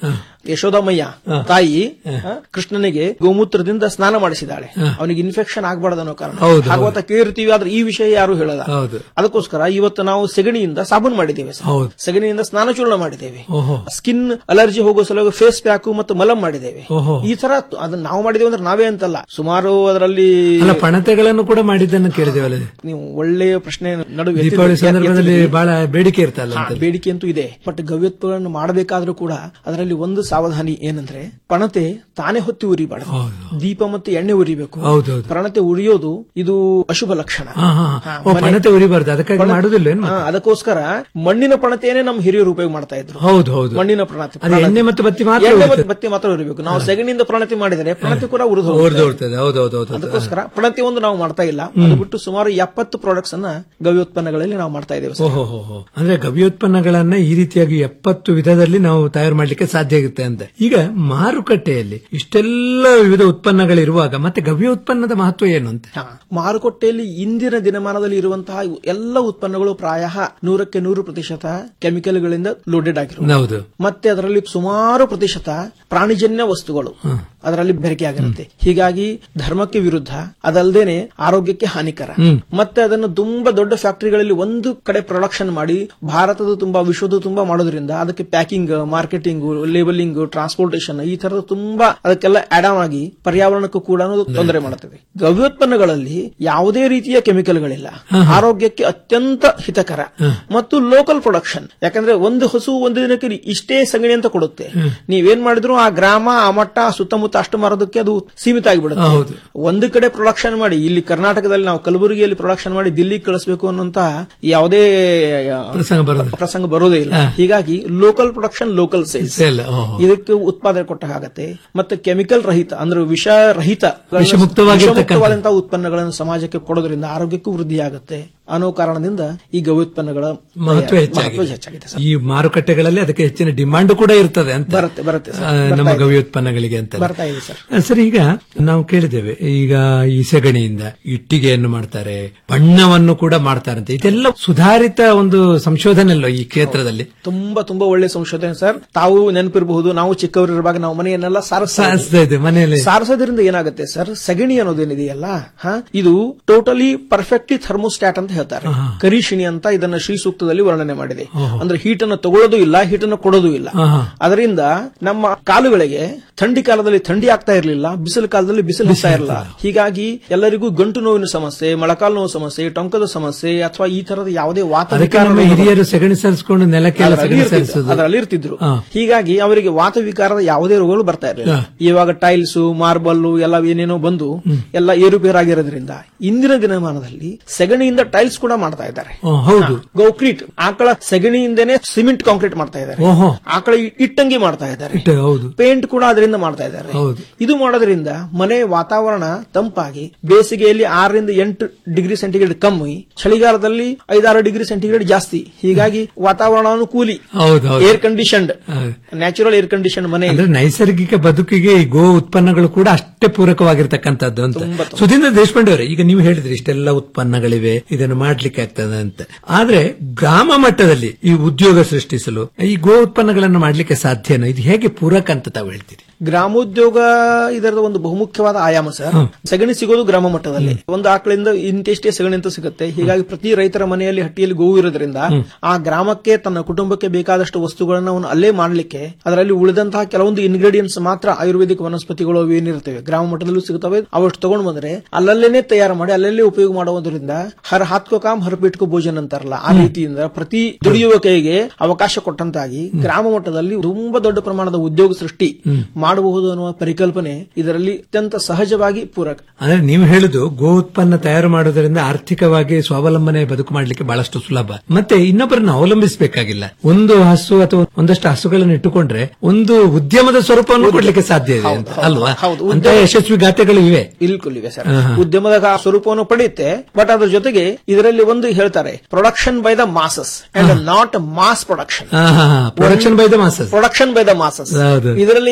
ಯಶೋದಮಯ್ಯ ತಾಯಿ ಆ, ಕೃಷ್ಣನಿಗೆ ಗೋಮೂತ್ರದಿಂದ ಸ್ನಾನ ಮಾಡಿಸಿದಾಳೆ ಅವನಿಗೆ ಇನ್ಫೆಕ್ಷನ್ ಆಗಬಾರ್ದು ಅನ್ನೋ ಕಾರಣ ಹೌದು, ಭಾಗವತ ಕೇಳಿರ್ತೀವಿ ಆದ್ರೆ ಈ ವಿಷಯ ಯಾರು ಹೇಳಲ್ಲ ಹೌದು. ಅದಕ್ಕೋಸ್ಕರ ಇವತ್ತು ನಾವು ಸೆಗಣಿಯಿಂದ ಸಾಬೂನ್ ಮಾಡಿದ್ದೇವೆ ಸರ್. ಹೌದು. ಸೆಗಣಿಯಿಂದ ಸ್ನಾನಚೂರ್ಣ ಮಾಡಿದ್ದೇವೆ ಓಹೋ ಸ್ಕಿನ್ ಅಲರ್ಜಿ ಹೋಗೋ ಸಲುವಾಗಿ ಫೇಸ್ ಪ್ಯಾಕ್ ಮತ್ತು ಮಲಂ ಮಾಡಿದ್ದೇವೆ ಓಹೋ. ಈ ತರ ಅದನ್ನ ನಾವು ಮಾಡಿದ್ದೇವೆ ಅಂದ್ರೆ ನಾವೇ ಅಂತಲ್ಲ ಸುಮಾರು ಅದರಲ್ಲಿ ಅಲ್ಲ ಪಣತೆಗಳನ್ನು ಕೂಡ ಮಾಡಿದ್ದನ್ನು ಕೇಳಿದೇವಲ್ಲ ನೀವು ಒಳ್ಳೆಯ ಪ್ರಶ್ನೆ ನಡುವೆ ದೀಪಾವಳಿ ಎತ್ತಿದ್ರಿ- ಸಂದರ್ಭದಲ್ಲಿ ಎತ್ತಿದ್ರಿ. ಬಹಳ ಬೇಡಿಕೆ ಇರ್ತಲ್ಲ ಹಾ, ಅಂತ ಬೇಡಿಕೆ ಅಂತೂ ಇದೆ ಬಟ್ ಗವ್ಯತ್ವಗಳನ್ನು ಮಾಡಬೇಕಾದ್ರೂ ಕೂಡ ಅದರಲ್ಲಿ ಒಂದು ಸಾವಧಾನಿ ಏನಂದ್ರೆ ಪಣತೆ ತಾನೇ ಹೊತ್ತಿ ಉರಿಬಾರ್ದು ದೀಪ ಮತ್ತು ಎಣ್ಣೆ ಉರಿಬೇಕು ಹೌದೌದು. ಪಣತೆ ಉರಿಯೋದು ಇದು ಅಶುಭ ಲಕ್ಷಣ ಹಾ, ಹಾ. ಹಾ, ಓ, ಮನೆ- ಪಣತೆ ಉರಿಬಾರ್ದು ಅದಕ್ಕಾಗಿ ಪಣ- ಮಾಡುದಿಲ್ಲ ಏನು ಹಾ, ಅದಕ್ಕೋಸ್ಕರ ಮಣ್ಣಿನ ಪಣತೆಯನ್ನೇ ನಮ್ಮ ಹಿರಿಯರು ಉಪಯೋಗ ಮಾಡ್ತಾ ಇದ್ರು ಹೌದು ಹೌದು ಮಣ್ಣಿನ ಪ್ರಣತಿ ಅದು ಎಣ್ಣೆ ಮತ್ತು ಬತ್ತಿ ಮಾತ್ರ ಎಣ್ಣೆ ಮತ್ತು ಉರಿತದೆ. ಬತ್ತಿ ಮಾತ್ರ ಉರಿಬೇಕು ನಾವು ಸೆಗಣಿಯಿಂದ ಪ್ರಣತಿ ಮಾಡಿದರೆ ಪ್ರಣತಿ ಕೂಡ ಉರಿದು ಉರಿದು ಹೋಗ್ತದೆ ಹೌದು ಹೌದು ಹೌದು ಅದಕ್ಕೋಸ್ಕರ ಪ್ರಣತಿ ಒಂದು ನಾವು ಮಾಡ್ತಾ ಇಲ್ಲ ಅದು ಬಿಟ್ಟು ಸುಮಾರು ಎಪ್ಪತ್ತು ಪ್ರಾಡಕ್ಟ್ಸ್ ಅನ್ನ ಗವ್ಯೋತ್ಪನ್ನಗಳಲ್ಲಿ ನಾವು ಮಾಡ್ತಾ ಇದ್ದೇವೆ ಸರ್. ಓಹೋ ಹೋ ಹೋ. ಅಂದ್ರೆ ಗವ್ಯೋತ್ಪನ್ನಗಳನ್ನ ಈ ರೀತಿಯಾಗಿ ಎಪ್ಪತ್ತು ವಿಧದಲ್ಲಿ ನಾವು ತಯಾರು ಮಾಡ್ಲಿಕ್ಕೆ ಸಾಧ್ಯ ಆಗುತ್ತೆ ಅಂತ ಈಗ ಮಾರುಕಟ್ಟೆಯಲ್ಲಿ ಇಷ್ಟೆಲ್ಲ ವಿವಿಧ ಉತ್ಪನ್ನಗಳಿರುವಾಗ ಮತ್ತೆ ಗವ್ಯೋತ್ಪನ್ನದ ಮಹತ್ವ ಏನು ಅಂತ ಹಾ. ಮಾರುಕಟ್ಟೆಯಲ್ಲಿ ಇಂದಿನ ದಿನಮಾನದಲ್ಲಿ ಇರುವಂತಹ ಎಲ್ಲ ಉತ್ಪನ್ನಗಳು ಪ್ರಾಯ ನೂರಕ್ಕೆ ನೂರು ಪ್ರತಿಶತ ಕೆಮಿಕಲ್ಗಳಿಂದ ಲೋಡೆಡ್ ಆಗಿರುವ ಹೌದು ಮತ್ತೆ ಅದರಲ್ಲಿ ಸುಮಾರು ಪ್ರತಿಶತ ಪ್ರಾಣಿಜನ್ಯ ವಸ್ತುಗಳು ಅದರಲ್ಲಿ ಬೆರಕೆಯಾಗಿರುತ್ತೆ ಹೀಗಾಗಿ ಧರ್ಮಕ್ಕೆ ವಿರುದ್ಧ ಅದಲ್ಲದೇನೆ ಆರೋಗ್ಯಕ್ಕೆ ಹಾನಿಕರ ಹ್ಮ್. ಮತ್ತೆ ಅದನ್ನು ತುಂಬಾ ದೊಡ್ಡ ಫ್ಯಾಕ್ಟರಿಗಳಲ್ಲಿ ಒಂದು ಕಡೆ ಪ್ರೊಡಕ್ಷನ್ ಮಾಡಿ ಭಾರತದ ತುಂಬಾ ವಿಶ್ವದ ತುಂಬಾ ಮಾಡೋದ್ರಿಂದ ಅದಕ್ಕೆ ಪ್ಯಾಕಿಂಗ್ ಮಾರ್ಕೆಟಿಂಗ್ ಲೇಬಲಿಂಗ್ ಟ್ರಾನ್ಸ್ಪೋರ್ಟೇಷನ್ ಈ ತರದ ತುಂಬಾ ಅದಕ್ಕೆಲ್ಲ ಆಡ್ ಆನ್ ಆಗಿ ಪರ್ಯಾವರಣಕ್ಕೂ ಕೂಡ ತೊಂದರೆ ಮಾಡುತ್ತದೆ ಗವ್ಯೋತ್ಪನ್ನಗಳಲ್ಲಿ ಯಾವುದೇ ರೀತಿಯ ಕೆಮಿಕಲ್ಗಳಿಲ್ಲ ಆರೋಗ್ಯಕ್ಕೆ ಅತ್ಯಂತ ಹಿತಕರ ಮತ್ತು ಲೋಕಲ್ ಪ್ರೊಡಕ್ಷನ್ ಯಾಕಂದ್ರೆ ಒಂದು ಹಸು ಒಂದು ದಿನಕ್ಕೆ ಇಷ್ಟೇ ಸಗಣಿ ಅಂತ ಕೊಡುತ್ತೆ ನೀವೇನ್ ಮಾಡಿದ್ರು ಆ ಗ್ರಾಮ ಆ ಮಟ್ಟ ಆ ಸುತ್ತಮುತ್ತ ಅಷ್ಟು ಮಾರೋದಕ್ಕೆ ಅದು ಸೀಮಿತ ಆಗಿಬಿಡುತ್ತೆ ಹೌದು. ಒಂದು ಕಡೆ ಪ್ರೊಡಕ್ಷನ್ ಮಾಡಿ ಇಲ್ಲಿ ಕರ್ನಾಟಕದಲ್ಲಿ ನಾವು ಕಲಬುರಗಿಯಲ್ಲಿ ಪ್ರೊಡಕ್ಷನ್ ಮಾಡಿ ದಿಲ್ಲಿಗೆ ಕಳಿಸಬೇಕು ಅನ್ನುವಂತ ಯಾವುದೇ ಆ, ಪ್ರಸಂಗ ಬರೋದು ಪ್ರಸಂಗ ಬರೋದೇ ಇಲ್ಲ ಹೀಗಾಗಿ local production local sales Sale, ಓಹೋ. ಇದಕ್ಕೆ ಉತ್ಪಾದನೆ ಕೊಟ್ಟ ಆಗತ್ತೆ ಮತ್ತೆ ಕೆಮಿಕಲ್ ರಹಿತ ಅಂದ್ರೆ ವಿಷ ರಹಿತ ವಿಷಮುಕ್ತವಾಗಿರ್ತಕ್ಕಂಥ- ವಿಷಮುಕ್ತವಾದಂತಹ ಉತ್ಪನ್ನಗಳನ್ನು ಸಮಾಜಕ್ಕೆ ಕೊಡೋದ್ರಿಂದ ಆರೋಗ್ಯಕ್ಕೂ ವೃದ್ಧಿ ಆಗುತ್ತೆ ಅನ್ನೋ ಕಾರಣದಿಂದ ಈ ಗವ್ಯೋತ್ಪನ್ನಗಳ ಮಹತ್ವ ಮಹತ್ವ ಹೆಚ್ಚಾಗಿದೆ ಹೆಚ್ಚಾಗಿದೆ ಈ ಮಾರುಕಟ್ಟೆಗಳಲ್ಲಿ ಅದಕ್ಕೆ ಹೆಚ್ಚಿನ ಡಿಮಾಂಡ್ ಕೂಡ ಇರ್ತದೆ ಅಂತ ಬರುತ್ತೆ ಬರುತ್ತೆ ಸರ್. ಆ, ಬರ್ತಾ ನಮ್ಮ ಇದೆ. ಗವ್ಯೋತ್ಪನ್ನಗಳಿಗೆ ಅಂತ ಬರ್ತಾ ಇದೆ ಸರ್ ಆ, ಸರ್ ಈಗ ನಾವು ಕೇಳಿದ್ದೇವೆ ಈಗ ಈ ಸೆಗಣಿಯಿಂದ ಇಟ್ಟಿಗೆಯನ್ನು ಮಾಡ್ತಾರೆ ಬಣ್ಣವನ್ನು ಕೂಡ ಮಾಡ್ತಾರಂತೆ ಇದೆಲ್ಲ ಸುಧಾರಿತ ಒಂದು ಸಂಶೋಧನೆ ಅಲ್ವ ಈ ಕ್ಷೇತ್ರದಲ್ಲಿ ತುಂಬಾ ತುಂಬಾ ಒಳ್ಳೆ ಸಂಶೋಧನೆ ಸರ್ ತಾವು ನೆನಪಿರಬಹುದು ನಾವು ಚಿಕ್ಕವರಿರುವಾಗ ನಾವು ಮನೆಯನ್ನೆಲ್ಲ ಸಾರಿಸ್ತಾ ಇದ್ವಿ. ಸಾರಿಸ್ತಾ ಇದ್ದೆ ಮನೆಯಲ್ಲಿ ಸಾರಿಸೋದ್ರಿಂದ ಏನಾಗುತ್ತೆ ಸರ್ ಸಗಣಿ ಅನ್ನೋದೇನಿದೆಯಲ್ಲ ಹ, ಇದು ಟೋಟಲಿ ಪರ್ಫೆಕ್ಟ್ಲಿ ಥರ್ಮೋಸ್ಟಾಟ್ ಅಂತ ಹೇಳ್ತಾರೆ ಕರಿಶಿಣಿ ಅಂತ ಇದನ್ನ ಶ್ರೀ ಸೂಕ್ತದಲ್ಲಿ ವರ್ಣನೆ ಮಾಡಿದೆ ಅಂದ್ರೆ ಹೀಟ್ ಅನ್ನು ತಗೊಳ್ಳೋದು ಇಲ್ಲ ಹೀಟ್ ಅನ್ನು ಕೊಡೋದು ಇಲ್ಲ ಆಹಾ. ಅದರಿಂದ ನಮ್ಮ ಕಾಲುಗಳಿಗೆ ಥಂಡಿ ಕಾಲದಲ್ಲಿ ಥಂಡಿ ಆಗ್ತಾ ಇರಲಿಲ್ಲ ಬಿಸಿಲು ಕಾಲದಲ್ಲಿ ಬಿಸಿಲು ಆಗ್ತಾ ಇರಲಿಲ್ಲ ಹೀಗಾಗಿ ಎಲ್ಲರಿಗೂ ಗಂಟು ನೋವಿನ ಸಮಸ್ಯೆ ಮೊಳಕಾಲು ನೋವು ಸಮಸ್ಯೆ ಟೊಂಕದ ಸಮಸ್ಯೆ ಅಥವಾ ಈ ತರದ ಯಾವುದೇ ವಾತ ಅದಕ್ಕೆ ನಮ್ಮ ಹಿರಿಯರು ಸೆಗಣಿ ಸರಿಸ್ಕೊಂಡು ನೆಲಕ್ಕೆಲ್ಲ ಅದರಲ್ಲಿ ಸೆಗಣಿ ಇರ್ತಿದ್ರು. ಸರಿಸೋದು ಅದರಲ್ಲಿ ಇರ್ತಿದ್ರು ಹಾ. ಹೀಗಾಗಿ ಅವರಿಗೆ ವಾತ ವಿಕಾರದ ಯಾವುದೇ ರೋಗಗಳು ಬರ್ತಾ ಇರಲಿಲ್ಲ ಹಾ. ಇವಾಗ ಟೈಲ್ಸ್ ಮಾರ್ಬಲ್ ಎಲ್ಲ ಏನೇನೋ ಬಂದು ಎಲ್ಲ ಏರುಪೇರಾಗಿರೋದ್ರಿಂದ ಇಂದಿನ ದಿನಮಾನದಲ್ಲಿ ಸೆಗಣಿಯಿಂದ ಟೈಲ್ಸ್ ಕೂಡ ಮಾಡ್ತಾ ಇದ್ದಾರೆ ಓ, ಹೌದು ಗೌಕ್ರೀಟ್ ಆಕಳ ಸೆಗಣಿಯಿಂದನೇ ಸಿಮೆಂಟ್ ಕಾಂಕ್ರೀಟ್ ಮಾಡ್ತಾ ಇದ್ದಾರೆ ಓಹೋ ಆಕಳ ಇ- ಇಟ್ಟಂಗಿ ಮಾಡ್ತಾ ಇದ್ದಾರೆ ಇಟ್ಟು, ಹೌದು ಪೇಂಟ್ ಕೂಡ ಅದರಿಂದ ಮಾಡ್ತಾ ಇದ್ದಾರೆ ಹೌದು ಇದು ಮಾಡೋದ್ರಿಂದ ಮನೆ ವಾತಾವರಣ ತಂಪಾಗಿ ಬೇಸಿಗೆಯಲ್ಲಿ ಆರರಿಂದ ಎಂಟು ಡಿಗ್ರಿ ಸೆಂಟಿಗ್ರೇಡ್ ಕಮ್ಮಿ ಚಳಿಗಾಲದಲ್ಲಿ ಐದಾರು ಡಿಗ್ರಿ ಸೆಂಟಿಗ್ರೇಡ್ ಜಾಸ್ತಿ ಹೀಗಾಗಿ ವಾತಾವರಣವನ್ನು ಕೂಲಿ ಹೌದು ಹೌದು air conditioned natural air condition ಮನೆ ಅಂದ್ರೆ ನೈಸರ್ಗಿಕ ಬದುಕಿಗೆ ಈ ಗೋ ಉತ್ಪನ್ನಗಳು ಕೂಡ ಅಷ್ಟೇ ಪೂರಕವಾಗಿರ್ತಕ್ಕಂಥದ್ದು ಅಂತ ಸುಧೀಂದ್ರ ದೇಶಪಾಂಡೆ ಅವರೇ ಈಗ ನೀವು ಹೇಳಿದ್ರಿ ಇಷ್ಟೆಲ್ಲ ಉತ್ಪನ್ನಗಳಿವೆ ಇದನ್ನು ಮಾಡ್ಲಿಕ್ಕೆ ಆಗ್ತದೆ ಅಂತ ಆದ್ರೆ ಗ್ರಾಮ ಮಟ್ಟದಲ್ಲಿ ಈ ಉದ್ಯೋಗ ಸೃಷ್ಟಿಸಲು ಈ ಗೋ ಉತ್ಪನ್ನಗಳನ್ನು ಮಾಡ್ಲಿಕ್ಕೆ ಸಾಧ್ಯನಾ ಇದು ಹೇಗೆ ಪೂರಕ ಅಂತ ತಾವು ಹೇಳ್ತೀರಿ ಗ್ರಾಮೋದ್ಯೋಗ ಇದರದ ಒಂದು ಬಹುಮುಖ್ಯವಾದ ಆಯಾಮ ಸರ್ ಸಗಣಿ ಸಿಗೋದು ಗ್ರಾಮ ಮಟ್ಟದಲ್ಲಿ ಒಂದು ಆಕಳಿಂದ ಇಂತಿಷ್ಟೇ ಸಗಣಿ ಅಂತ ಸಿಗುತ್ತೆ ಹೀಗಾಗಿ ಪ್ರತಿ ರೈತರ ಮನೆಯಲ್ಲಿ ಹಟ್ಟಿಯಲ್ಲಿ ಗೋವು ಇರೋದ್ರಿಂದ ಆ ಗ್ರಾಮಕ್ಕೆ ತನ್ನ ಕುಟುಂಬಕ್ಕೆ ಬೇಕಾದಷ್ಟು ವಸ್ತುಗಳನ್ನ ಅವನು ಅಲ್ಲೇ ಮಾಡ್ಲಿಕ್ಕೆ ಅದರಲ್ಲಿ ಉಳಿದಂತಹ ಕೆಲವೊಂದು ಇಂಗ್ರೀಡಿಯೆಂಟ್ಸ್ ಮಾತ್ರ ಆಯುರ್ವೇದಿಕ್ ವನಸ್ಪತಿಗಳು ಅವು ಏನಿರ್ತವೆ ಗ್ರಾಮ ಮಟ್ಟದಲ್ಲೂ ಸಿಗುತ್ತವೆ ಅವಷ್ಟು ತಗೊಂಡ್ ಬಂದ್ರೆ ಅಲ್ಲಲ್ಲೇನೆ ತಯಾರು ಮಾಡಿ ಅಲ್ಲಲ್ಲೇ ಉಪಯೋಗ ಮಾಡುವುದರಿಂದ ಹರ್ ಹಾತ್ಕೋ ಕಾಮ್ ಹರ್ ಪೀಟ್ಕೋ ಭೋಜನ ಅಂತಾರಲ್ಲ ಆ ರೀತಿಯಿಂದ ಪ್ರತಿ ದುಡಿಯುವ ಕೈಗೆ ಅವಕಾಶ ಕೊಟ್ಟಂತಾಗಿ ಗ್ರಾಮ ಮಟ್ಟದಲ್ಲಿ ತುಂಬಾ ದೊಡ್ಡ ಪ್ರಮಾಣದ ಉದ್ಯೋಗ ಸೃಷ್ಟಿ ಮಾಡಬಹುದು ಅನ್ನುವ ಪರಿಕಲ್ಪನೆ ಇದರಲ್ಲಿ ಅತ್ಯಂತ ಸಹಜವಾಗಿ ಪೂರಕ ಅಂದ್ರೆ ನೀವು ಹೇಳುದು ಗೋ ಉತ್ಪನ್ನ ತಯಾರು ಮಾಡೋದ್ರಿಂದ ಆರ್ಥಿಕವಾಗಿ ಸ್ವಾವಲಂಬನೆ ಬದುಕು ಮಾಡ್ಲಿಕ್ಕೆ ಬಹಳಷ್ಟು ಸುಲಭ ಮತ್ತೆ ಇನ್ನೊಬ್ಬರನ್ನ ಅವಲಂಬಿಸಬೇಕಾಗಿಲ್ಲ ಒಂದು ಹಸು ಅಥವಾ ಒಂದಷ್ಟು ಹಸುಗಳನ್ನು ಇಟ್ಟುಕೊಂಡ್ರೆ ಒಂದು ಉದ್ಯಮದ ಸ್ವರೂಪವನ್ನು ಕೊಡ್ಲಿಕ್ಕೆ ಸಾಧ್ಯ ಇದೆ ಅಂತ ಅಲ್ವಾ ಅಂತ ಯಶಸ್ವಿ ಗಾಥೆಗಳು ಇವೆ ಇಲ್ಕುಲ್ ಇವೆ ಸರ್ ಆಹಾ. ಉದ್ಯಮದ ಆ ಸ್ವರೂಪವನ್ನು ಪಡೆಯುತ್ತೆ ಬಟ್ ಅದ್ರ ಜೊತೆಗೆ ಇದರಲ್ಲಿ ಒಂದು ಹೇಳ್ತಾರೆ production by the masses and not mass production production by the masses production by the masses ಹೌದು. ಇದರಲ್ಲಿ ಏನಾಗುತ್ತೆ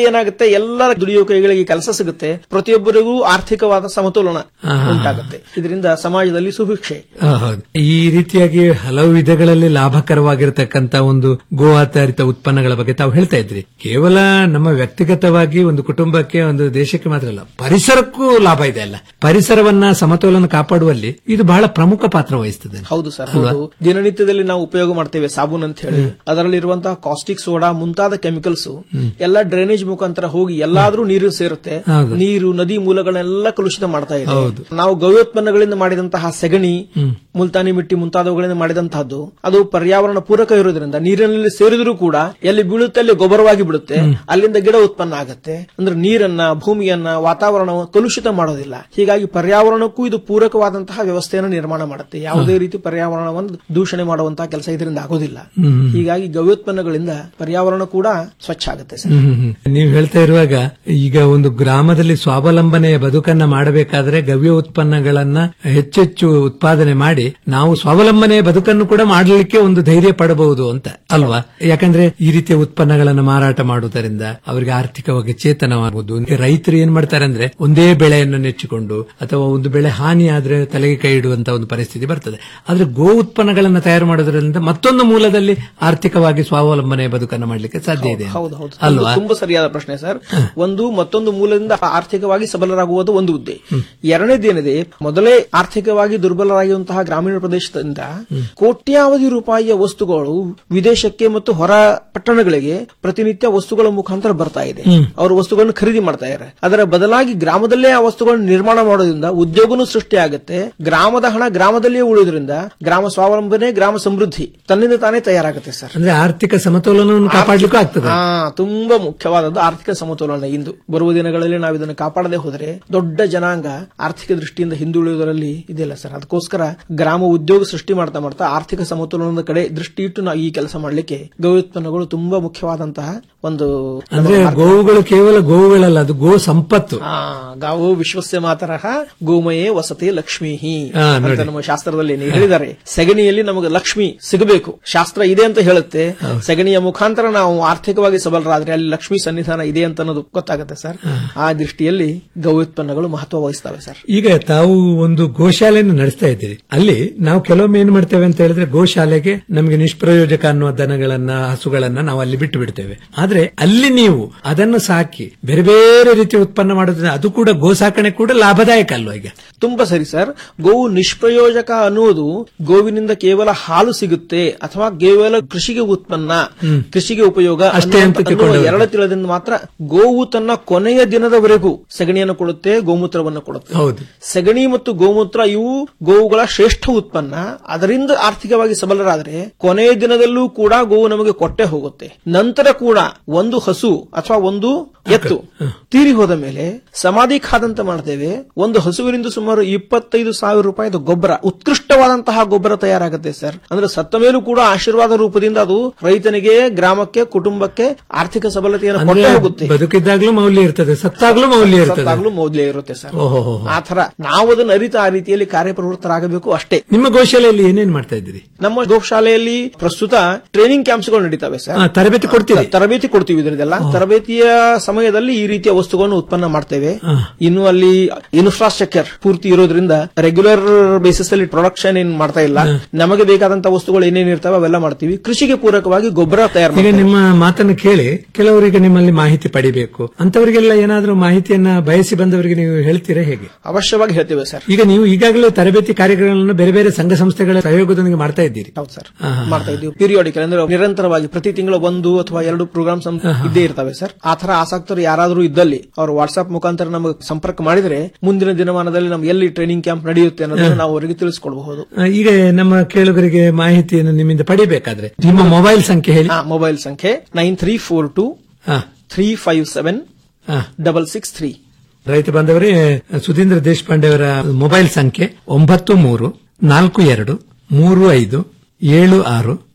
ಎಲ್ಲರ ದುಡಿಯೋ ಕೈಗಳಿಗೆ ಕೆಲಸ ಸಿಗುತ್ತೆ ಪ್ರತಿಯೊಬ್ಬರಿಗೂ ಆರ್ಥಿಕವಾದ ಸಮತೋಲನ ಆಹಾ. ಉಂಟಾಗುತ್ತೆ ಇದರಿಂದ ಸಮಾಜದಲ್ಲಿ ಸುಭಿಕ್ಷೆ ಆ, ಹೌದು. ಈ ರೀತಿಯಾಗಿ ಹಲವು ವಿಧಗಳಲ್ಲಿ ಲಾಭಕರವಾಗಿರತಕ್ಕಂತ ಒಂದು ಗೋ ಆಧಾರಿತ ಉತ್ಪನ್ನಗಳ ಬಗ್ಗೆ ತಾವು ಹೇಳ್ತಾ ಇದ್ರಿ ಕೇವಲ ನಮ್ಮ ವ್ಯಕ್ತಿಗತವಾಗಿ ಒಂದು ಕುಟುಂಬಕ್ಕೆ ಒಂದು ದೇಶಕ್ಕೆ ಮಾತ್ರ ಅಲ್ಲ ಪರಿಸರಕ್ಕೂ ಲಾಭ ಇದೆ ಅಲ್ಲ ಪರಿಸರವನ್ನ ಸಮತೋಲನ ಕಾಪಾಡುವಲ್ಲಿ ಇದು ಬಹಳ ಪ್ರಮುಖ ಪಾತ್ರ ವಹಿಸ್ತದೆ ಹೌದು ಸರ್ ಅಲ್ವಾ? ಹೌದು ದಿನನಿತ್ಯದಲ್ಲಿ ನಾವು ಉಪಯೋಗ ಮಾಡ್ತೇವೆ ಸಾಬೂನ್ ಅಂತ ಹೇಳಿ ಅದರಲ್ಲಿರುವಂತಹ ಕಾಸ್ಟಿಕ್ ಸೋಡಾ ಮುಂತಾದ ಕೆಮಿಕಲ್ಸ್ ಎಲ್ಲ ಡ್ರೈನೇಜ್ ಮುಖಾಂತರ ಹೋಗಿ ಎಲ್ಲಾದ್ರೂ ನೀರು ಸೇರುತ್ತೆ ಹೌದು. ನೀರು ನದಿ ಮೂಲಗಳನ್ನೆಲ್ಲ ಕಲುಷಿತ ಮಾಡ್ತಾ ಇದೆ ಹೌದು. ನಾವು ಗವ್ಯೋತ್ಪನ್ನಗಳಿಂದ ಮಾಡಿದಂತಹ ಸೆಗಣಿ ಮುಲ್ತಾನಿ ಮಿಟ್ಟಿ ಮುಂತಾದವುಗಳಿಂದ ಮಾಡಿದಂತಹದ್ದು ಅದು ಪರ್ಯಾವರಣ ಪೂರಕ ಇರೋದ್ರಿಂದ ನೀರಿನಲ್ಲಿ ಸೇರಿದ್ರೂ ಕೂಡ ಎಲ್ಲಿ ಬೀಳುತ್ತೆ ಅಲ್ಲಿ ಗೊಬ್ಬರವಾಗಿ ಬಿಡುತ್ತೆ ಅಲ್ಲಿಂದ ಗಿಡ ಉತ್ಪನ್ನ ಆಗುತ್ತೆ ಅಂದ್ರೆ ನೀರನ್ನ ಭೂಮಿಯನ್ನ ವಾತಾವರಣ ಕಲುಷಿತ ಮಾಡೋದಿಲ್ಲ ಹೀಗಾಗಿ ಪರ್ಯಾವರಣಕ್ಕೂ ಇದು ಪೂರಕವಾದಂತಹ ವ್ಯವಸ್ಥೆಯನ್ನು ನಿರ್ಮಾಣ ಮಾಡುತ್ತೆ ಯಾವುದೇ ರೀತಿ ಪರ್ಯಾವರಣವನ್ನು ದೂಷಣೆ ಮಾಡುವಂತಹ ಕೆಲಸ ಇದರಿಂದ ಆಗೋದಿಲ್ಲ ಹ್ಮ್. ಹೀಗಾಗಿ ಗವ್ಯೋತ್ಪನ್ನಗಳಿಂದ ಪರ್ಯಾವರಣ ಕೂಡ ಸ್ವಚ್ಛ ಆಗುತ್ತೆ ಸರ್ ಹ್ಮ್, ಹ್ಮ್, ಹ್ಮ್. ನೀವು ಹೇಳ್ತಾ ಇರುವಾಗ ಈಗ ಒಂದು ಗ್ರಾಮದಲ್ಲಿ ಸ್ವಾವಲಂಬನೆಯ ಬದುಕನ್ನ ಮಾಡಬೇಕಾದ್ರೆ ಗವ್ಯ ಉತ್ಪನ್ನಗಳನ್ನ ಹೆಚ್ಚೆಚ್ಚು ಉತ್ಪಾದನೆ ಮಾಡಿ ನಾವು ಸ್ವಾವಲಂಬನೆಯ ಬದುಕನ್ನು ಕೂಡ ಮಾಡಲಿಕ್ಕೆ ಒಂದು ಧೈರ್ಯ ಪಡಬಹುದು ಅಂತ ಅಲ್ವಾ ಯಾಕಂದ್ರೆ ಈ ರೀತಿಯ ಉತ್ಪನ್ನಗಳನ್ನ ಮಾರಾಟ ಮಾಡುವುದರಿಂದ ಅವರಿಗೆ ಆರ್ಥಿಕವಾಗಿ ಚೇತನವಾಗುವುದು ರೈತರು ಏನ್ ಮಾಡ್ತಾರೆ ಅಂದ್ರೆ ಒಂದೇ ಬೆಳೆಯನ್ನು ನೆಚ್ಚಿಕೊಂಡು ಅಥವಾ ಒಂದು ಬೆಳೆ ಹಾನಿ ಆದ್ರೆ ತಲೆಗೆ ಕೈ ಇಡುವಂತ ಒಂದು ಪರಿಸ್ಥಿತಿ ಬರ್ತದೆ ಆದ್ರೆ ಗೋ ಉತ್ಪನ್ನಗಳನ್ನ ತಯಾರು ಮಾಡೋದ್ರಿಂದ ಮತ್ತೊಂದು ಮೂಲದಲ್ಲಿ ಆರ್ಥಿಕವಾಗಿ ಸ್ವಾವಲಂಬನೆಯ ಬದುಕನ್ನು ಮಾಡಲಿಕ್ಕೆ ಸಾಧ್ಯ ಇದೆ ಅಂತ. ಹೌದು ಹೌದು ಅಲ್ವಾ ತುಂಬಾ ಸರಿಯಾದ ಪ್ರಶ್ನೆ ಸರ್ ಒಂದು ಮತ್ತೊಂದು ಮೂಲದಿಂದ ಆರ್ಥಿಕವಾಗಿ ಸಬಲರಾಗುವುದು ಒಂದು ಹುದ್ದೆ ಎರಡನೇದೇನಿದೆ ಮೊದಲೇ ಆರ್ಥಿಕವಾಗಿ ದುರ್ಬಲರಾಗಿರುವಂತಹ ಗ್ರಾಮೀಣ ಪ್ರದೇಶದಿಂದ ಕೋಟ್ಯಾವಧಿ ರೂಪಾಯಿಯ ವಸ್ತುಗಳು ವಿದೇಶಕ್ಕೆ ಮತ್ತು ಹೊರ ಪಟ್ಟಣಗಳಿಗೆ ಪ್ರತಿನಿತ್ಯ ವಸ್ತುಗಳ ಮುಖಾಂತರ ಬರ್ತಾ ಇದೆ ಅವರು ವಸ್ತುಗಳನ್ನು ಖರೀದಿ ಮಾಡ್ತಾ ಇದ್ದಾರೆ ಅದರ ಬದಲಾಗಿ ಗ್ರಾಮದಲ್ಲೇ ಆ ವಸ್ತುಗಳನ್ನು ನಿರ್ಮಾಣ ಮಾಡೋದ್ರಿಂದ ಉದ್ಯೋಗನೂ ಸೃಷ್ಟಿಯಾಗುತ್ತೆ ಗ್ರಾಮದ ಹಣ ಗ್ರಾಮದಲ್ಲಿಯೇ ಉಳಿಯೋದ್ರಿಂದ ಗ್ರಾಮ ಸ್ವಾವಲಂಬನೆ ಗ್ರಾಮ ಸಮೃದ್ಧಿ ತನ್ನಿಂದ ತಾನೇ ತಯಾರಾಗುತ್ತೆ ಸರ್ ಅಂದ್ರೆ ಆರ್ಥಿಕ ಸಮತೋಲನವನ್ನು ಕಾಪಾಡಲಿಕ್ಕೂ ಆಗ್ತದೆ ಹಾ ತುಂಬಾ ಮುಖ್ಯವಾದದ್ದು ಆರ್ಥಿಕ ಸಮತೋಲನ ಇಂದು ಬರುವ ದಿನಗಳಲ್ಲಿ ನಾವು ಇದನ್ನು ಕಾಪಾಡದೆ ಹೋದರೆ ದೊಡ್ಡ ಜನಾಂಗ ಆರ್ಥಿಕ ದೃಷ್ಟಿಯಿಂದ ಹಿಂದುಳಿಯುವುದರಲ್ಲಿ ಇದೆಯಲ್ಲ ಸರ್ ಅದಕ್ಕೋಸ್ಕರ ಗ್ರಾಮ ಉದ್ಯೋಗ ಸೃಷ್ಟಿ ಮಾಡ್ತಾ ಮಾಡ್ತಾ ಆರ್ಥಿಕ ಸಮತೋಲನದ ಕಡೆ ದೃಷ್ಟಿ ಇಟ್ಟು ನಾವು ಈ ಕೆಲಸ ಮಾಡಲಿಕ್ಕೆ ಗೌತ್ಪನ್ನಗಳು ತುಂಬಾ ಮುಖ್ಯವಾದಂತಹ ಒಂದು ಅಂದ್ರೆ ಗೋವುಗಳು ಕೇವಲ ಗೋವುಗಳಲ್ಲ ಅದು ಗೋ ಸಂಪತ್ತು ಆ, ಗಾವು ವಿಶ್ವಸ್ಯ ಮಾತರಹ ಗೋಮಯೇ ವಸತಿ ಲಕ್ಷ್ಮೀ ಆ, ನೋಡಿ. ಅಂತ ನಮ್ಮ ಶಾಸ್ತ್ರದಲ್ಲಿ ನೀವು ಹೇಳಿದ್ದಾರೆ ಸಗಣಿಯಲ್ಲಿ ನಮಗೆ ಲಕ್ಷ್ಮಿ ಸಿಗಬೇಕು ಶಾಸ್ತ್ರ ಇದೆ ಅಂತ ಹೇಳುತ್ತೆ ಸಗಣಿಯ ಮುಖಾಂತರ ನಾವು ಆರ್ಥಿಕವಾಗಿ ಸಬಲರಾದ್ರೆ ಅಲ್ಲಿ ಲಕ್ಷ್ಮಿ ಸನ್ನಿಧಾನ ಇದೆ ಅಂತ ಅನ್ನೋದು ಗೊತ್ತಾಗುತ್ತೆ ಸರ್ ಆ ದೃಷ್ಟಿಯಲ್ಲಿ ಗೌತ್ಪನ್ನಗಳು ಮಹತ್ವ ವಹಿಸ್ತವೆ ಸರ್ ಈಗ ತಾವು ಒಂದು ಗೋಶಾಲೆಯನ್ನು ನಡೆಸ್ತಾ ಇದ್ದೀರಿ ಅಲ್ಲಿ ನಾವು ಕೆಲವೊಮ್ಮೆ ಏನ್ ಮಾಡ್ತೇವೆ ಅಂತ ಹೇಳಿದ್ರೆ ಗೋಶಾಲೆಗೆ ನಮಗೆ ನಿಷ್ಪ್ರಯೋಜಕ ಅನ್ನುವ ದನಗಳನ್ನ ಹಸುಗಳನ್ನ ನಾವು ಅಲ್ಲಿ ಬಿಟ್ಟು ಬಿಡ್ತೇವೆ ಆದ್ರೆ ಅಲ್ಲಿ ನೀವು ಅದನ್ನು ಸಾಕಿ ಬೇರೆ ಬೇರೆ ರೀತಿಯ ಉತ್ಪನ್ನ ಮಾಡೋದ್ರಿಂದ ಅದು ಕೂಡ ಗೋ ಸಾಕಣೆ ಕೂಡ ಲಾಭದಾಯಕ ಅಲ್ವಾ ಈಗ ತುಂಬಾ ಸರಿ ಸರ್ ಗೋವು ನಿಷ್ಪ್ರಯೋಜಕ ಅನ್ನುವುದು ಗೋವಿನಿಂದ ಕೇವಲ ಹಾಲು ಸಿಗುತ್ತೆ ಅಥವಾ ಕೇವಲ ಕೃಷಿಗೆ ಉತ್ಪನ್ನ ಕೃಷಿಗೆ ಉಪಯೋಗ ಅಷ್ಟೇ ಅಂತ ಅನ್ನುವಂಥ- ತಿಳ್ಕೊಂಡವರು. ಅನ್ನುವ ಎರಡು ತಿಳಿದಿಂದ ಮಾತ್ರ ಗೋವು ತನ್ನ ಕೊನೆಯ ದಿನದವರೆಗೂ ಸಗಣಿಯನ್ನು ಕೊಡುತ್ತೆ ಗೋಮೂತ್ರವನ್ನು ಕೊಡುತ್ತೆ ಹೌದು ಸಗಣಿ ಮತ್ತು ಗೋಮೂತ್ರ ಇವು ಗೋವುಗಳ ಶ್ರೇಷ್ಠ ಉತ್ಪನ್ನ ಅದರಿಂದ ಆರ್ಥಿಕವಾಗಿ ಸಬಲರಾದರೆ ಕೊನೆಯ ದಿನದಲ್ಲೂ ಕೂಡ ಗೋವು ನಮಗೆ ಕೊಟ್ಟೆ ಹೋಗುತ್ತೆ ನಂತರ ಕೂಡ ಒಂದು ಹಸು ಅಥವಾ ಒಂದು ಎತ್ತು ತೀರಿ ಹೋದ ಮೇಲೆ ಸಮಾಧಿ ಖಾದಂತ ಮಾಡ್ತೇವೆ ಒಂದು ಹಸುವಿನಿಂದ ಸುಮಾರು ಇಪ್ಪತ್ತೈದು ಸಾವಿರ ರೂಪಾಯಿದ ಗೊಬ್ಬರ ಉತ್ಕೃಷ್ಟವಾದಂತಹ ಗೊಬ್ಬರ ತಯಾರಾಗುತ್ತೆ ಸರ್ ಅಂದ್ರೆ ಸತ್ತ ಮೇಲೂ ಕೂಡ ಆಶೀರ್ವಾದ ರೂಪದಿಂದ ಅದು ರೈತನಿಗೆ ಗ್ರಾಮಕ್ಕೆ ಕುಟುಂಬಕ್ಕೆ ಆರ್ಥಿಕ ಸಬಲತೆಯನ್ನು ಅಂದ್ರೆ ಕೊಟ್ಟೆ ಹೋಗುತ್ತೆ ಬದುಕಿದ್ದಾಗ್ಲೂ ಮೌಲ್ಯ ಇರ್ತದೆ ಸತ್ತಾಗ್ಲೂ ಮೌಲ್ಯ ಇರ್ತದೆ ಸತ್ತಾಗ್ಲೂ ಮೌಲ್ಯ ಇರುತ್ತೆ ಸರ್ ಓಹೋ ಆ ತರ ನಾವು ಅದನ್ನ ಅರಿತ ಆ ರೀತಿಯಲ್ಲಿ ಕಾರ್ಯಪ್ರವೃತ್ತರಾಗಬೇಕು ಅಷ್ಟೇ ನಿಮ್ಮ ಗೋಶಾಲೆಯಲ್ಲಿ ಏನೇನ್ ಮಾಡ್ತಾ ಇದ್ದೀರಿ ನಮ್ಮ ಗೋಶಾಲೆಯಲ್ಲಿ ಪ್ರಸ್ತುತ ಟ್ರೈನಿಂಗ್ ಕ್ಯಾಂಪ್ಸ್ಗಳು ನಡೀತವೆ ಸರ್ ಆ, ತರಬೇತಿ ಕೊಡ್ತೀರಿ ತರಬೇತಿ ಕೊಡ್ತೀವಿ ಇದರದೆಲ್ಲ ತರಬೇತಿಯ ಸಮಯದಲ್ಲಿ ಈ ರೀತಿಯ ವಸ್ತುಗಳನ್ನು ಉತ್ಪನ್ನ ಮಾಡ್ತೇವೆ ಇನ್ನು ಅಲ್ಲಿ ಇನ್ಫ್ರಾಸ್ಟ್ರಕ್ಚರ್ ಪೂರ್ತಿ ಇರೋದ್ರಿಂದ ರೆಗ್ಯುಲರ್ ಬೇಸಿಸ್ ಅಲ್ಲಿ ಪ್ರೊಡಕ್ಷನ್ ಏನ್ ಮಾಡ್ತಾ ಇಲ್ಲ ನಮಗೆ ಬೇಕಾದಂತ ವಸ್ತುಗಳು ಏನೇನ್ ಇರ್ತಾವೆ ಅವೆಲ್ಲ ಮಾಡ್ತೀವಿ ಕೃಷಿಗೆ ಪೂರಕವಾಗಿ ಗೊಬ್ಬರ ತಯಾರು ಈಗ ಮಾಡ್ತೇವೆ ನಿಮ್ಮ ಮಾತನ್ನು ಕೇಳಿ ಕೆಲವರಿಗೆ ನಿಮ್ಮಲ್ಲಿ ಮಾಹಿತಿ ಪಡಿಬೇಕು ಅಂತವರಿಗೆಲ್ಲ ಏನಾದ್ರೂ ಮಾಹಿತಿಯನ್ನ ಬಯಸಿ ಬಂದವರಿಗೆ ನೀವು ಹೇಳ್ತೀರಾ ಹೇಗೆ ಅವಶ್ಯವಾಗಿ ಹೇಳ್ತೇವೆ ಸರ್ ಈಗ ನೀವು ಈಗಾಗಲೇ ತರಬೇತಿ ಕಾರ್ಯಕ್ರಮಗಳನ್ನು ಬೇರೆ ಬೇರೆ ಸಂಘ ಸಂಸ್ಥೆಗಳ ಸಹಯೋಗದೊಂದಿಗೆ ಮಾಡ್ತಾ ಇದ್ದೀರಿ ಹೌದು ಸರ್ ಮಾಡ್ತಾ ಇದ್ದೀವಿ ಪೀರಿಯಾಡಿಕಲ್ ಅಂದ್ರೆ ನಿರಂತರವಾಗಿ ಪ್ರತಿ ತಿಂಗಳು ಒಂದು ಅಥವಾ ಎರಡು ಪ್ರೋಗ್ರಾಮ್ಸ್ ಇದ್ದೇ ಇರ್ತವೆ ಸರ್ ಆ ತರ ಆಸಕ್ತರು ಯಾರಾದರೂ ಇದ್ದಲ್ಲಿ ಅವರು ವಾಟ್ಸ್ಆಪ್ ಮುಖಾಂತರ ನಮಗೆ ಸಂಪರ್ಕ ಮಾಡಿದ್ರೆ ಮುಂದಿನ ದಿನಮಾನದಲ್ಲಿ ನಮ್ಗೆ ಎಲ್ಲಿ ಟ್ರೈನಿಂಗ್ ಕ್ಯಾಂಪ್ ನಡೆಯುತ್ತೆ ಅನ್ನೋದನ್ನ ನಾವು ಅವರಿಗೆ ತಿಳಿಸ್ಕೊಡಬಹುದು ಆ, ಈಗ ನಮ್ಮ ಕೇಳುಗರಿಗೆ ಮಾಹಿತಿಯನ್ನು ನಿಮ್ಮಿಂದ ಪಡಿಬೇಕಾದ್ರೆ ನಿಮ್ಮ ಮೊಬೈಲ್ ಸಂಖ್ಯೆ ಹೇಳಿ ಮೊಬೈಲ್ ಸಂಖ್ಯೆ ನೈನ್ ತ್ರೀ ಫೋರ್ ಟು ಹಾ. ತ್ರೀ ಫೈವ್ ಸೆವೆನ್ ಹಾ. ಡಬಲ್ ಸಿಕ್ಸ್ ತ್ರೀ ರೈತ ಬಾಂಧವರೇ ಸುಧೀಂದ್ರ ದೇಶಪಾಂಡೆ ಅವರ ಮೊಬೈಲ್ ಸಂಖ್ಯೆ ಒಂಬತ್ತು ಮೂರು ನಾಲ್ಕು ಎರಡು ಮೂರು ಐದು ಏಳು ಆರು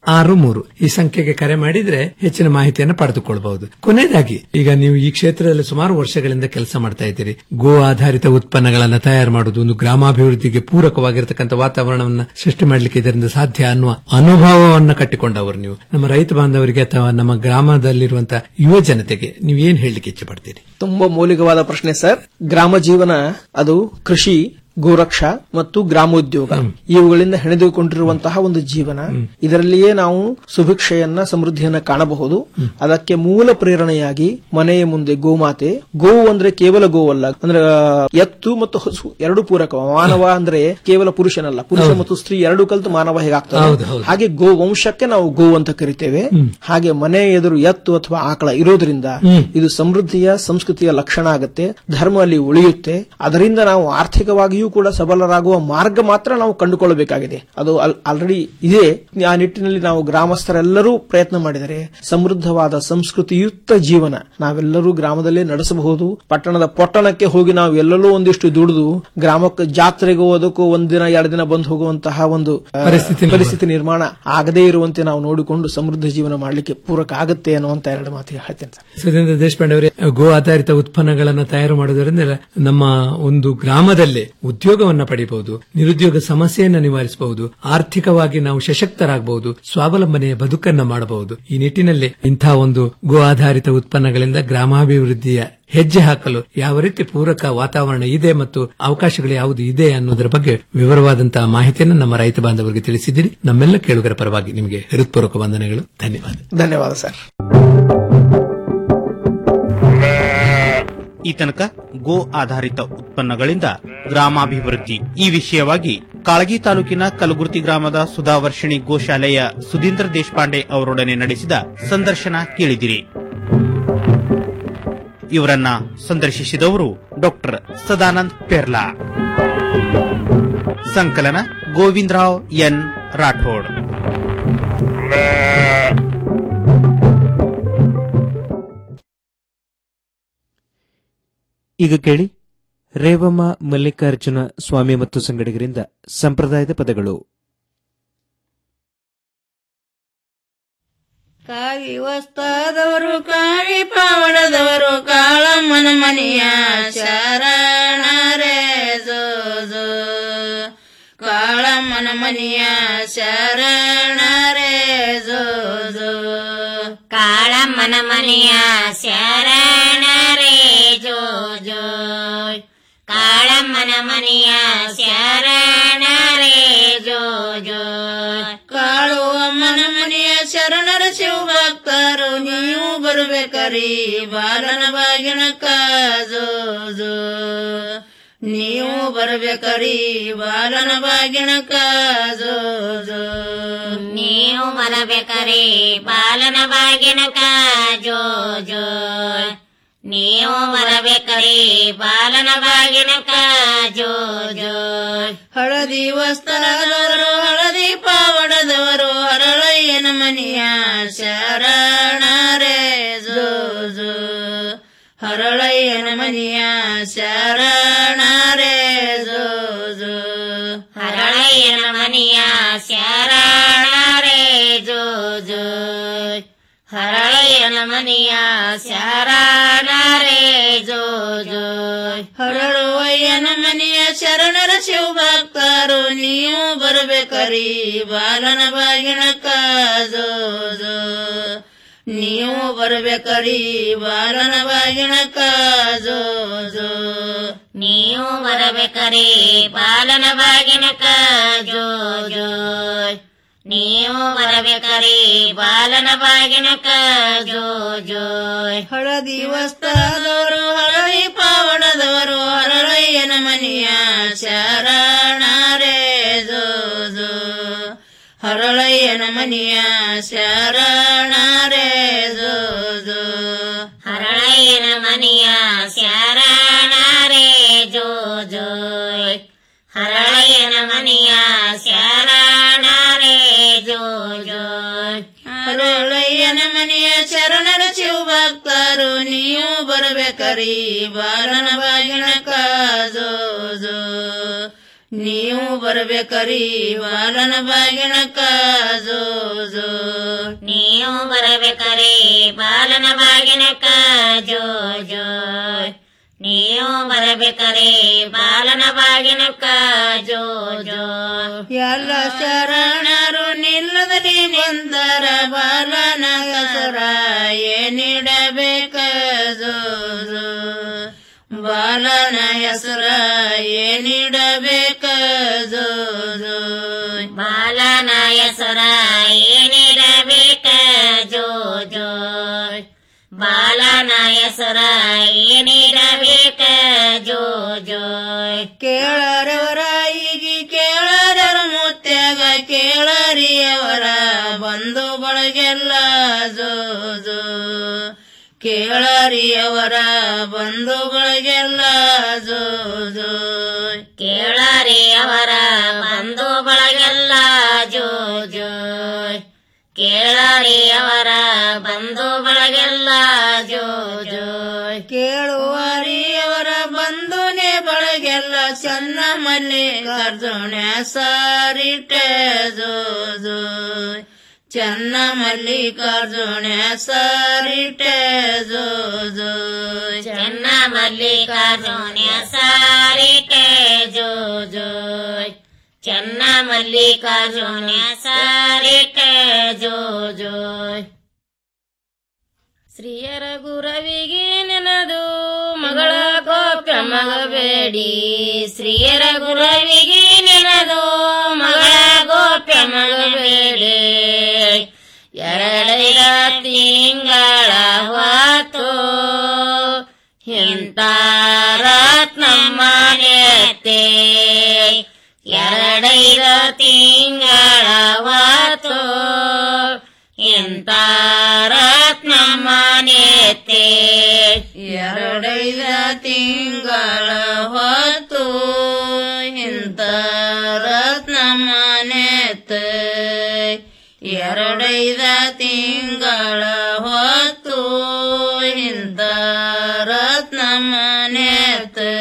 ಆರು ಮೂರು ಈ ಸಂಖ್ಯೆಗೆ ಕರೆ ಮಾಡಿದ್ರೆ ಹೆಚ್ಚಿನ ಮಾಹಿತಿಯನ್ನು ಪಡೆದುಕೊಳ್ಳಬಹುದು ಕೊನೆಯದಾಗಿ ಈಗ ನೀವು ಈ ಕ್ಷೇತ್ರದಲ್ಲಿ ಸುಮಾರು ವರ್ಷಗಳಿಂದ ಕೆಲಸ ಮಾಡ್ತಾ ಇದ್ದೀರಿ ಗೋ ಆಧಾರಿತ ಉತ್ಪನ್ನಗಳನ್ನ ತಯಾರು ಮಾಡುವುದು ಒಂದು ಗ್ರಾಮಾಭಿವೃದ್ಧಿಗೆ ಪೂರಕವಾಗಿರತಕ್ಕಂಥ ವಾತಾವರಣವನ್ನ ಸೃಷ್ಟಿ ಮಾಡಲಿಕ್ಕೆ ಇದರಿಂದ ಸಾಧ್ಯ ಅನ್ನುವ ಅನುಭವವನ್ನ ಕಟ್ಟಿಕೊಂಡವರು ನೀವು ನಮ್ಮ ರೈತ ಬಾಂಧವರಿಗೆ ಅಥವಾ ನಮ್ಮ ಗ್ರಾಮದಲ್ಲಿರುವಂತಹ ಯುವ ಜನತೆಗೆ ನೀವು ಏನ್ ಹೇಳಲಿಕ್ಕೆ ಇಚ್ಛೆ ಪಡ್ತೀರಿ ತುಂಬಾ ಮೌಲಿಕವಾದ ಪ್ರಶ್ನೆ ಸರ್ ಗ್ರಾಮ ಜೀವನ ಅದು ಕೃಷಿ ಗೋರಕ್ಷಾ ಮತ್ತು ಗ್ರಾಮೋದ್ಯೋಗ ಇವುಗಳಿಂದ ಹೆಣೆದುಕೊಂಡಿರುವಂತಹ ಒಂದು ಜೀವನ ಇದರಲ್ಲಿಯೇ ನಾವು ಸುಭಿಕ್ಷೆಯನ್ನ ಸಮೃದ್ಧಿಯನ್ನ ಕಾಣಬಹುದು ಅದಕ್ಕೆ ಮೂಲ ಪ್ರೇರಣೆಯಾಗಿ ಮನೆಯ ಮುಂದೆ ಗೋಮಾತೆ ಗೋವು ಅಂದ್ರೆ ಕೇವಲ ಗೋವಲ್ಲ ಅಂದ್ರೆ ಆ, ಎತ್ತು ಮತ್ತು ಹಸು ಎರಡು ಪೂರಕ ಮಾನವ ಅಂದ್ರೆ ಕೇವಲ ಪುರುಷನಲ್ಲ ಪುರುಷ ಹೌದು. ಮತ್ತು ಸ್ತ್ರೀ ಎರಡು ಕಲ್ತು ಮಾನವ ಹೌದು, ಹೇಗಾಗ್ತದೆ ಹೌದು. ಹಾಗೆ ಗೋ ವಂಶಕ್ಕೆ ನಾವು ಗೋ ಅಂತ ಕರಿತೇವೆ ಹಾಗೆ ಮನೆ ಎದುರು ಎತ್ತು ಅಥವಾ ಆಕಳ ಇರೋದ್ರಿಂದ ಹ್ಮ್. ಇದು ಸಮೃದ್ಧಿಯ ಸಂಸ್ಕೃತಿಯ ಲಕ್ಷಣ ಆಗುತ್ತೆ ಧರ್ಮ ಅಲ್ಲಿ ಉಳಿಯುತ್ತೆ ಅದರಿಂದ ನಾವು ಆರ್ಥಿಕವಾಗಿಯೂ ಕೂಡ ಸಬಲರಾಗುವ ಮಾರ್ಗ ಮಾತ್ರ ನಾವು ಕಂಡುಕೊಳ್ಳಬೇಕಾಗಿದೆ ಅದು ಆಲ್ರೆಡಿ ಇದೆ ಆ ನಿಟ್ಟಿನಲ್ಲಿ ನಾವು ಗ್ರಾಮಸ್ಥರೆಲ್ಲರೂ ಪ್ರಯತ್ನ ಮಾಡಿದರೆ ಸಮೃದ್ಧವಾದ ಸಂಸ್ಕೃತಿಯುಕ್ತ ಜೀವನ ನಾವೆಲ್ಲರೂ ಗ್ರಾಮದಲ್ಲೇ ನಡೆಸಬಹುದು ಪಟ್ಟಣದ ಪೊಟ್ಟಣಕ್ಕೆ ಹೋಗಿ ನಾವು ಎಲ್ಲೆಲ್ಲೋ ಒಂದಿಷ್ಟು ದುಡಿದು ಗ್ರಾಮಕ್ಕೆ ಜಾತ್ರೆಗೂ ಅದಕ್ಕೂ ಒಂದಿನ ಎರಡು ದಿನ ಬಂದು ಹೋಗುವಂತಹ ಒಂದು ಆ, ಪರಿಸ್ಥಿತಿ ನಿರ್ಮಾಣ. ಪರಿಸ್ಥಿತಿ ನಿರ್ಮಾಣ ಆಗದೇ ಇರುವಂತೆ ನಾವು ನೋಡಿಕೊಂಡು ಸಮೃದ್ಧ ಜೀವನ ಮಾಡಲಿಕ್ಕೆ ಪೂರಕ ಆಗುತ್ತೆ ಅನ್ನುವಂತ ಎರಡು ಮಾತು ಹೇಳ್ತೇನೆ ಸರ್ ಸುರೇಂದ್ರ ದೇಶಪಾಂಡೆ ಅವರೇ ಗೋ ಆಧಾರಿತ ಉತ್ಪನ್ನಗಳನ್ನು ತಯಾರು ಮಾಡುವುದರಿಂದ ನಮ್ಮ ಒಂದು ಗ್ರಾಮದಲ್ಲೇ ಉದ್ಯೋಗವನ್ನ ಪಡೆಯಬಹುದು ನಿರುದ್ಯೋಗ ಸಮಸ್ಯೆಯನ್ನ ನಿವಾರಿಸಬಹುದು ಆರ್ಥಿಕವಾಗಿ ನಾವು ಸಶಕ್ತರಾಗಬಹುದು ಸ್ವಾವಲಂಬನೆಯ ಬದುಕನ್ನ ಮಾಡಬಹುದು ಈ ನಿಟ್ಟಿನಲ್ಲಿ ಇಂತಹ ಒಂದು ಗೋ ಆಧಾರಿತ ಉತ್ಪನ್ನಗಳಿಂದ ಗ್ರಾಮಾಭಿವೃದ್ಧಿಯ ಹೆಜ್ಜೆ ಹಾಕಲು ಯಾವ ರೀತಿ ಪೂರಕ ವಾತಾವರಣ ಇದೆ ಮತ್ತು ಅವಕಾಶಗಳು ಯಾವುದು ಇದೆ ಅನ್ನೋದರ ಬಗ್ಗೆ ವಿವರವಾದಂತಹ ಮಾಹಿತಿಯನ್ನು ನಮ್ಮ ರೈತ ಬಾಂಧವರಿಗೆ ತಿಳಿಸಿದ್ದೀರಿ ನಮ್ಮೆಲ್ಲ ಕೇಳುಗರ ಪರವಾಗಿ ನಿಮಗೆ ಹೃತ್ಪೂರ್ವಕ ವಂದನೆಗಳು ಧನ್ಯವಾದ ಧನ್ಯವಾದ ಸರ್ ಈ ತನಕ ಗೋ ಆಧಾರಿತ ಉತ್ಪನ್ನಗಳಿಂದ ಗ್ರಾಮಾಭಿವೃದ್ಧಿ ಈ ವಿಷಯವಾಗಿ ಕಾಳಗಿ ತಾಲೂಕಿನ ಕಲಗುರ್ತಿ ಗ್ರಾಮದ ಸುಧಾವರ್ಷಿಣಿ ಗೋಶಾಲೆಯ ಸುಧೀಂದ್ರ ದೇಶಪಾಂಡೆ ಅವರೊಡನೆ ನಡೆಸಿದ ಸಂದರ್ಶನ ಕೇಳಿದಿರಿ ಇವರನ್ನ ಸಂದರ್ಶಿಸಿದವರು ಡಾಕ್ಟರ್ ಸದಾನಂದ್ ಪೆರ್ಲಾ ಸಂಕಲನ ಗೋವಿಂದರಾವ್ ಎನ್ ರಾಠೋಡ್ ಈಗ ಕೇಳಿ ರೇವಮ್ಮ ಮಲ್ಲಿಕಾರ್ಜುನ ಸ್ವಾಮಿ ಮತ್ತು ಸಂಗಡಿಗರಿಂದ ಸಂಪ್ರದಾಯದ ಪದಗಳು ಕಾಗಿ ವಸ್ತಾದವರು ಕಾಳಿ ಪಾವಡದವರು ಕಾಳಮ್ಮನ ಮನೆಯ ಶರಣರೇ ಜೋ ಜೋ ಕಾಳಮ್ಮನ ಮನೆಯ ಶರಣರೇ ಜೋ ಜೋ ಕಾಳಮ್ಮನ ಮನೆಯ ಶರಣರೇ ಜೋ ಜೋ ಕಾಳಮ್ಮನ ಮನೆಯ ಶರಣರೇ ಜೋ ಜೋ ಕಾಳು ಅಮ್ಮನ ಮನೆಯ ಶರಣರ ಶಿವಭಕ್ತರು ನೀವು ಬರ್ಬೇಕರಿ ಬಾಲನ ಬಾಗಿನ ಕಾಜೋ ಜೋ ನೀವು ಬರ್ಬೇಕರಿ ಬಾಲನ ಬಾಗಿನ ಕಾಜೋ ಜೋ ನೀವು ಬರಬೇಕರಿ ಬಾಲನ ಬಾಗಿನ ಜೋ ಜೋ ನೀವು ಬರಬೇಕರಿ ಬಾಲನ ಬಾಗಿನ ಜೋ ಜೋ ಹಳದಿ ವಸ್ತ್ರದವರು ಹಳದಿ ಪಾವಡದವರು ಹರಳಯ್ಯನ ಮನೆಯ ಶರಣರೇ ಜೋ ಜೋ ಹರಳಯ್ಯನ ಮನೆಯ ಶರಣರೇ ಜೋ ಜೋ ಹರಳಯ್ಯನ ಮನೆಯ ಶರಣರೇ ಜೋ ಜೋ ಹರಳಯ್ಯನ ಮನೆಯ ಶರಣರೇ ಜೋ ಜೋ ಹರಳುವಯ್ಯನ ಮನೆಯ ಶರಣರ ಶಿವಭಕ್ತರು ನೀವು ಬರ್ಬೇಕರಿ ಬಾಲನ ಬಾಗಿನ ಕಾಜೋ ಜೋ ನೀವು ಬರ್ಬೇಕರಿ ಬಾಲನ ಬಾಗಿನ ಕಾಜೋ ಜೋ ನೀವು ಬರಬೇಕರಿ ಬಾಲನ ಬಾಗಿನ ಜೋ ಜೋ ನೀವು ಬರಬೇಕರಿ ಬಾಲನ ಬಾಗಿನ ಜೋ ಜೋ ಹಳದಿ ವಸ್ತ್ರದವರು ಹಳದಿ ಪಾವಡದವರು ಹರಳಯ್ಯನ ಮನೆಯ ಶರಣರೇ ಜೋ ಜೋ ಹರಳಯ್ಯನ ಮನೆಯ ಶರಣರೇ ಜೋ ಜೋ ಹರಳಯ್ಯನ ಮನೆಯ ಶರಣರೇ ಜೋ ಜೋ ಹರಳಯ್ಯನ ಮನೆಯ ಶರಣರೇ ಜೋ ಜೋ ಹರಳಯ್ಯನ ಮನೆಯ ಶರಣರ ಶಿವಭಕ್ತರು ನೀವು ಬರ್ಬೇಕರಿ ಬಾಲನ ಬಾಗಿನ ಕಾಜೋ ಜೋ ನೀವು ಬರ್ಬೇಕರಿ ಬಾಲನ ಬಾಗಿನಕ ಜೋ ಜೋ ನೀವು ಬರ್ಬೇಕರಿ ಬಾಲನ ಬಾಗಿನಕ ಜೋ ಜೋ ನೀವು ಬರಬೇಕರೆ ಬಾಲನ ಬಾಗಿನಕ್ಕ ಜೋ ಜೋ ಎಲ್ಲ ಶರಣರು ನಿಲ್ಲದಲ್ಲಿ ನಿಂದರ ಬಾಲನ ಕಸರ ಏನಿಡಬೇಕ ಜೋ ಜೋ ಬಾಲನ ಹೆಸರ ಏನಿಡಬೇಕ ಜೋ ಜೋ ಬಾಲನ ಹೆಸರ ಏನಿಡಬೇಕ ಜೋ ಜೋ ಬಾಲನ ಹೆಸರ ಏನಿರಬೇಕ ಜೋ ಜೋ ಕೇಳರವರ ಈಗ ಕೇಳರರ ಮುತ್ಯಾಗ ಕೇಳರಿಯವರ ಬಂಧು ಬಳಗೆಲ್ಲ ಜೋ ಜೋ ಕೇಳರಿಯವರ ಬಂಧುಗಳಿಗೆಲ್ಲ ಜೋ ಜೋ ಕೇಳರಿಯವರ ಬಂಧು ಬಳಗೆಲ್ಲ ಜೋ ಜೋ ಕೇಳರಿಯವರ ಬಂಧು ಬಳಗೆಲ್ಲ ಜೋ ಜೋ ಕೇಳುವರಿಯವರ ಬಂಧುನೆ ಬಳಗೆಲ್ಲ ಚನ್ನ ಮಲ್ಲಿಕಾರ್ಜುನ ಸಾರಿಟ ಜೋ ಜೋ ಚನ್ನ ಮಲ್ಲಿಕಾರ್ಜುನ ಸಾರಿಟ ಜೋ ಜೋ ಚನ್ನ ಮಲ್ಲಿಕಾರ್ಜುನ ಸಾರಿಟ ಜೋ ಜೋ ಚನ್ನ ಮಲ್ಲಿಕಾರ್ಜುನ ಸಾರಿಟ ಜೋ ಜೋ ಶ್ರೀಯರ ಗುರವಿಗೆ ನೆನದು ಮಗಳ ಗೋಪ್ಯ ಮಗಬೇಡಿ ಶ್ರೀಯರ ಗುರವಿಗೆ ನೆನದು ಮಗಳ ಗೋಪ್ಯ ಮಗಬೇಡಿ ಎರಡೈದ ತಿಂಗಳ ಹೊತ್ತು ಇಂತ ರತ್ನಮ್ಮ ನೆತ್ತೆ ಎರಡೈದ ತಿಂಗಳ ಹೊತ್ತು ಇಂತ ರತ್ನಮ್ಮ ನೆತ್ತೆ ಎರಡೈದ ತಿಂಗಳ ಹೊತ್ತು ಇಂತ ರತ್ನಮ್ಮ ನೆತ್ತೆ ಎರಡೈದ ತಿಂಗಳ ಹೊತ್ತು ಇಂತ ರತ್ನಮ್ಮ ನೆತ್ತೆ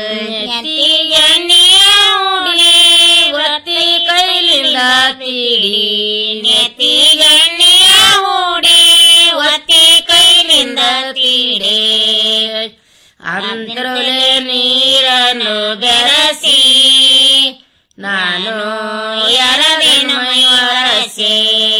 ಎಣ್ಣೆಯ ಹುಡುಗಿ ಒತ್ತಿ ಕೈಲಿಂದ ತೀಡಿ ನೆತ್ತಿಗೆಣ್ಣೆಯ ಹೂಡಿ ಒತ್ತಿ ಕೈಲಿಂದ ತೀಡೆ ಅಂದ್ರಲೆ ನೀರನ್ನು ಬೆರೆಸಿ ನಾನು ಎರದಿನ ಮೈವರಸೆ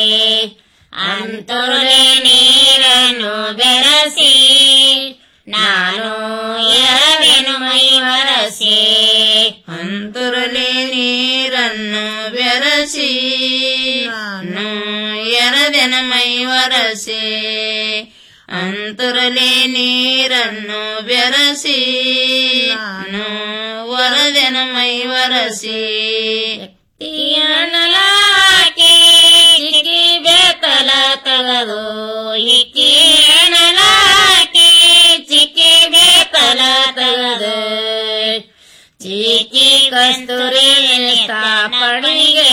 ಅಂತರಲೆ ನೀರನ್ನು ಬೆರೆಸಿ ನಾನು ಎರದಿನ ಮೈವರಸೆ ಅಂತರಲೆ ನೀರನ್ನು ಬೆರೆಸಿ ನಾನು ಎರದಿನ ಮೈವರಸೆ ಅಂತರಲೆ ನೀರನ್ನು ಬೆರೆಸಿ ನಾನು ವರದೆನ ಮೈವರಸಿ ಅಣಲಾಕಿ ಚಿಕ್ಕಿ ಬೇಕಲ ತಗದು ಇಕ್ಕಿ ಅಣಲಾಕಿ ಚಿಕ್ಕಿ ಬೇಕಲ ತಗದು ಚಿಕ್ಕಿ ಕಸ್ತೂರಿ ಸ್ಥಾಪಣಿಗೆ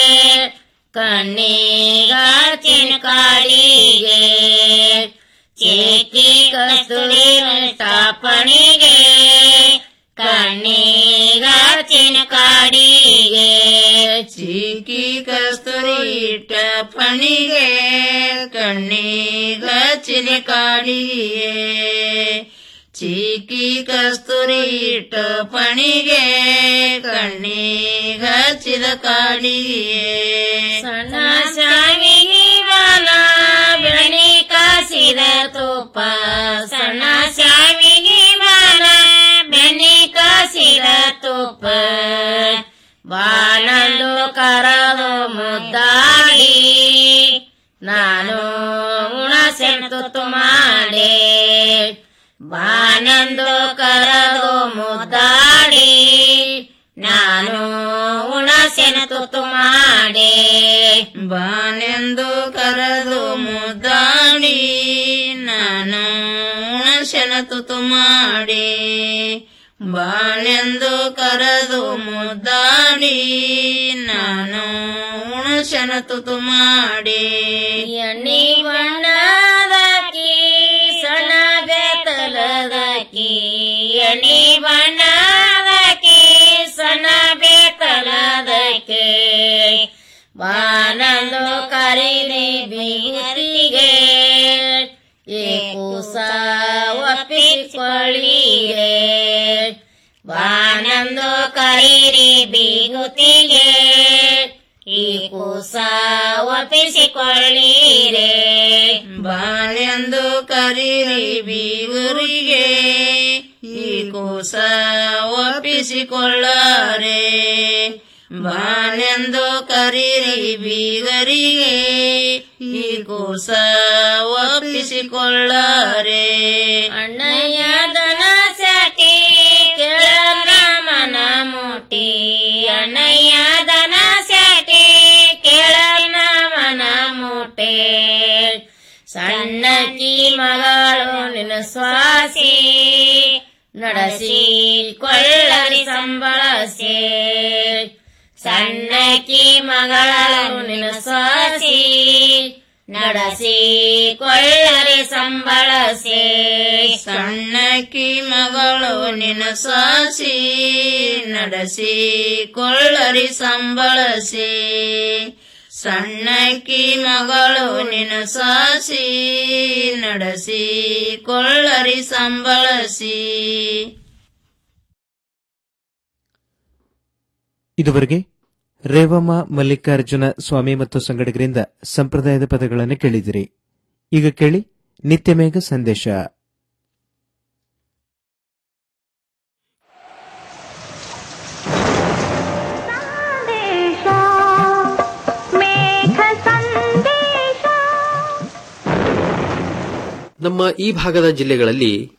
ಕಣ್ಣೀಗಾಚಿನ ಕಾಡಿಗೆ ಚಿಕ್ಕಿ ಕಸ್ತೂರಿ ಸ್ಥಾಪಣಿಗೆ ಕಣ್ಣೀಗಾಚಿನ ಕಾಡಿಗೆ ಚಿಕ್ಕಿ ಕಸ್ತೂರಿ ಇಟ್ಟ ಪಣಿಗೆ ಕಣ್ಣೀಗಾಚಿನ ಕಾಡಿಗೆ ಚಿಕ್ಕಿ ಕಸ್ತೂರಿ ಇಟ್ಟ ಪಣಿಗೆ ಕಣ್ಣೀಗಚ್ಚಿದ ಕಾಡಿಗೆ ಸಣ್ಣ ಶಾವಿಗೆ ಬಾಲ ಬೆಣಿ ಕಾಸಿದ ತುಪ್ಪ ಸಣ್ಣ ಶಾವಿಗೆ ಬಾಲ ಬೆಣ್ಣೆ ಕಾಸಿದ ತುಪ್ಪ ಬಾಳಂದು ಕರದು ಮುದ್ದಾಡಿ ನಾನು ಉಣಸೆನ್ ತುತ್ತು ಮಾಡೆ ಬಾನಂದು ಕರದು ಮುದ್ದಾಡಿ ನಾನು ಉಣಸೆನ ತುತ್ತು ಮಾಡೆ ಬಾನೆಂದು ಕರೆದು ಮುದ್ದಾಡಿ ನಾನು ಉಣಸೆನ ತುತ್ತು ಮಾಡಿ ಬಾನೆಂದು ಕರೆದು ಮುದ್ದಾಡಿ ನಾನು ಉಣಸೆನ ತುತ್ತು ಮಾಡಿ ಎಣ್ಣೆ ಬಣ್ಣದಾಕಿ ಸಣ್ಣ ಬೆತ್ತಲದಾಕಿ ಎಣ್ಣೆ ಬಣ್ಣದಾಕಿ ಸಣ್ಣ ಬೆತ್ತ ಸಂಬಳಕ್ಕೆ ಬಾನಂದು ಕರೀರಿ ಬೀಗರಿಗೆ ಈ ಕೂಸ ಒಪ್ಪಿಸಿಕೊಳ್ಳಿರೆ ಬಾನಂದು ಕರೀರಿ ಬೀಗುತಿಗೆ ಈ ಕೂಸ ಒಪ್ಪಿಸಿಕೊಳ್ಳಿರೆ ಬಾಳೆಂದು ಕರೀರಿ ಬೀಗುರಿಗೆ ಈ ಕೂಸ ಒಪ್ಪಿಸಿಕೊಳ್ಳರೆ ಬಾಳೆಂದು ಕರೀರಿ ಬೀಗರಿಗೆ ಈ ಕೂಸ ಒಪ್ಪಿಸಿಕೊಳ್ಳರೆ ಅಣ್ಣಯ್ಯ ದನ ಸ್ಯಾಟಿ ಕೆಳನ ಮನ ಮೋಟಿ ಅಣ್ಣಯ್ಯ ದನ ಸ್ಯಾಟಿ ಕೆಳನ ಮನ ಮೋಟೆ ಸಣ್ಣಕಿ ಮಗಳು ನಿನ್ನ ಸ್ವಾಸಿ ನಡೆಸಿ ಕೊಳ್ಳರಿ ಸಂಬಳಸೆ ಸಣ್ಣಕಿ ಮಗಳು ನಿನ್ನ ಸ್ವಾಸಿ ನಡೆಸಿ ಕೊಳ್ಳರಿ ಸಂಬಳಸೆ ಸಣ್ಣಕಿ ಮಗಳು ನಿನ್ನ ಸಾಸಿ ನಡೆಸಿ ಕೊಳ್ಳರಿ ಸಂಬಳಸೆ ಸಣ್ಣಕಿ ಮಗಳು ನಿನ್ನ ಸಾಸಿ ನಡೆಸಿ ಕೊಳ್ಳರಿ ಸಂಬಳಸಿ ಇದುವರೆಗೆ ರೇವಮ್ಮ ಮಲ್ಲಿಕಾರ್ಜುನ ಸ್ವಾಮಿ ಮತ್ತು ಸಂಗಡಿಗರಿಂದ ಸಂಪ್ರದಾಯದ ಪದಗಳನ್ನು ಕೇಳಿದಿರಿ ಈಗ ಕೇಳಿ ನಿತ್ಯಮೇಘ ಸಂದೇಶ ನಮ್ಮ ಈ ಭಾಗದ ಜಿಲ್ಲೆಗಳಲ್ಲಿ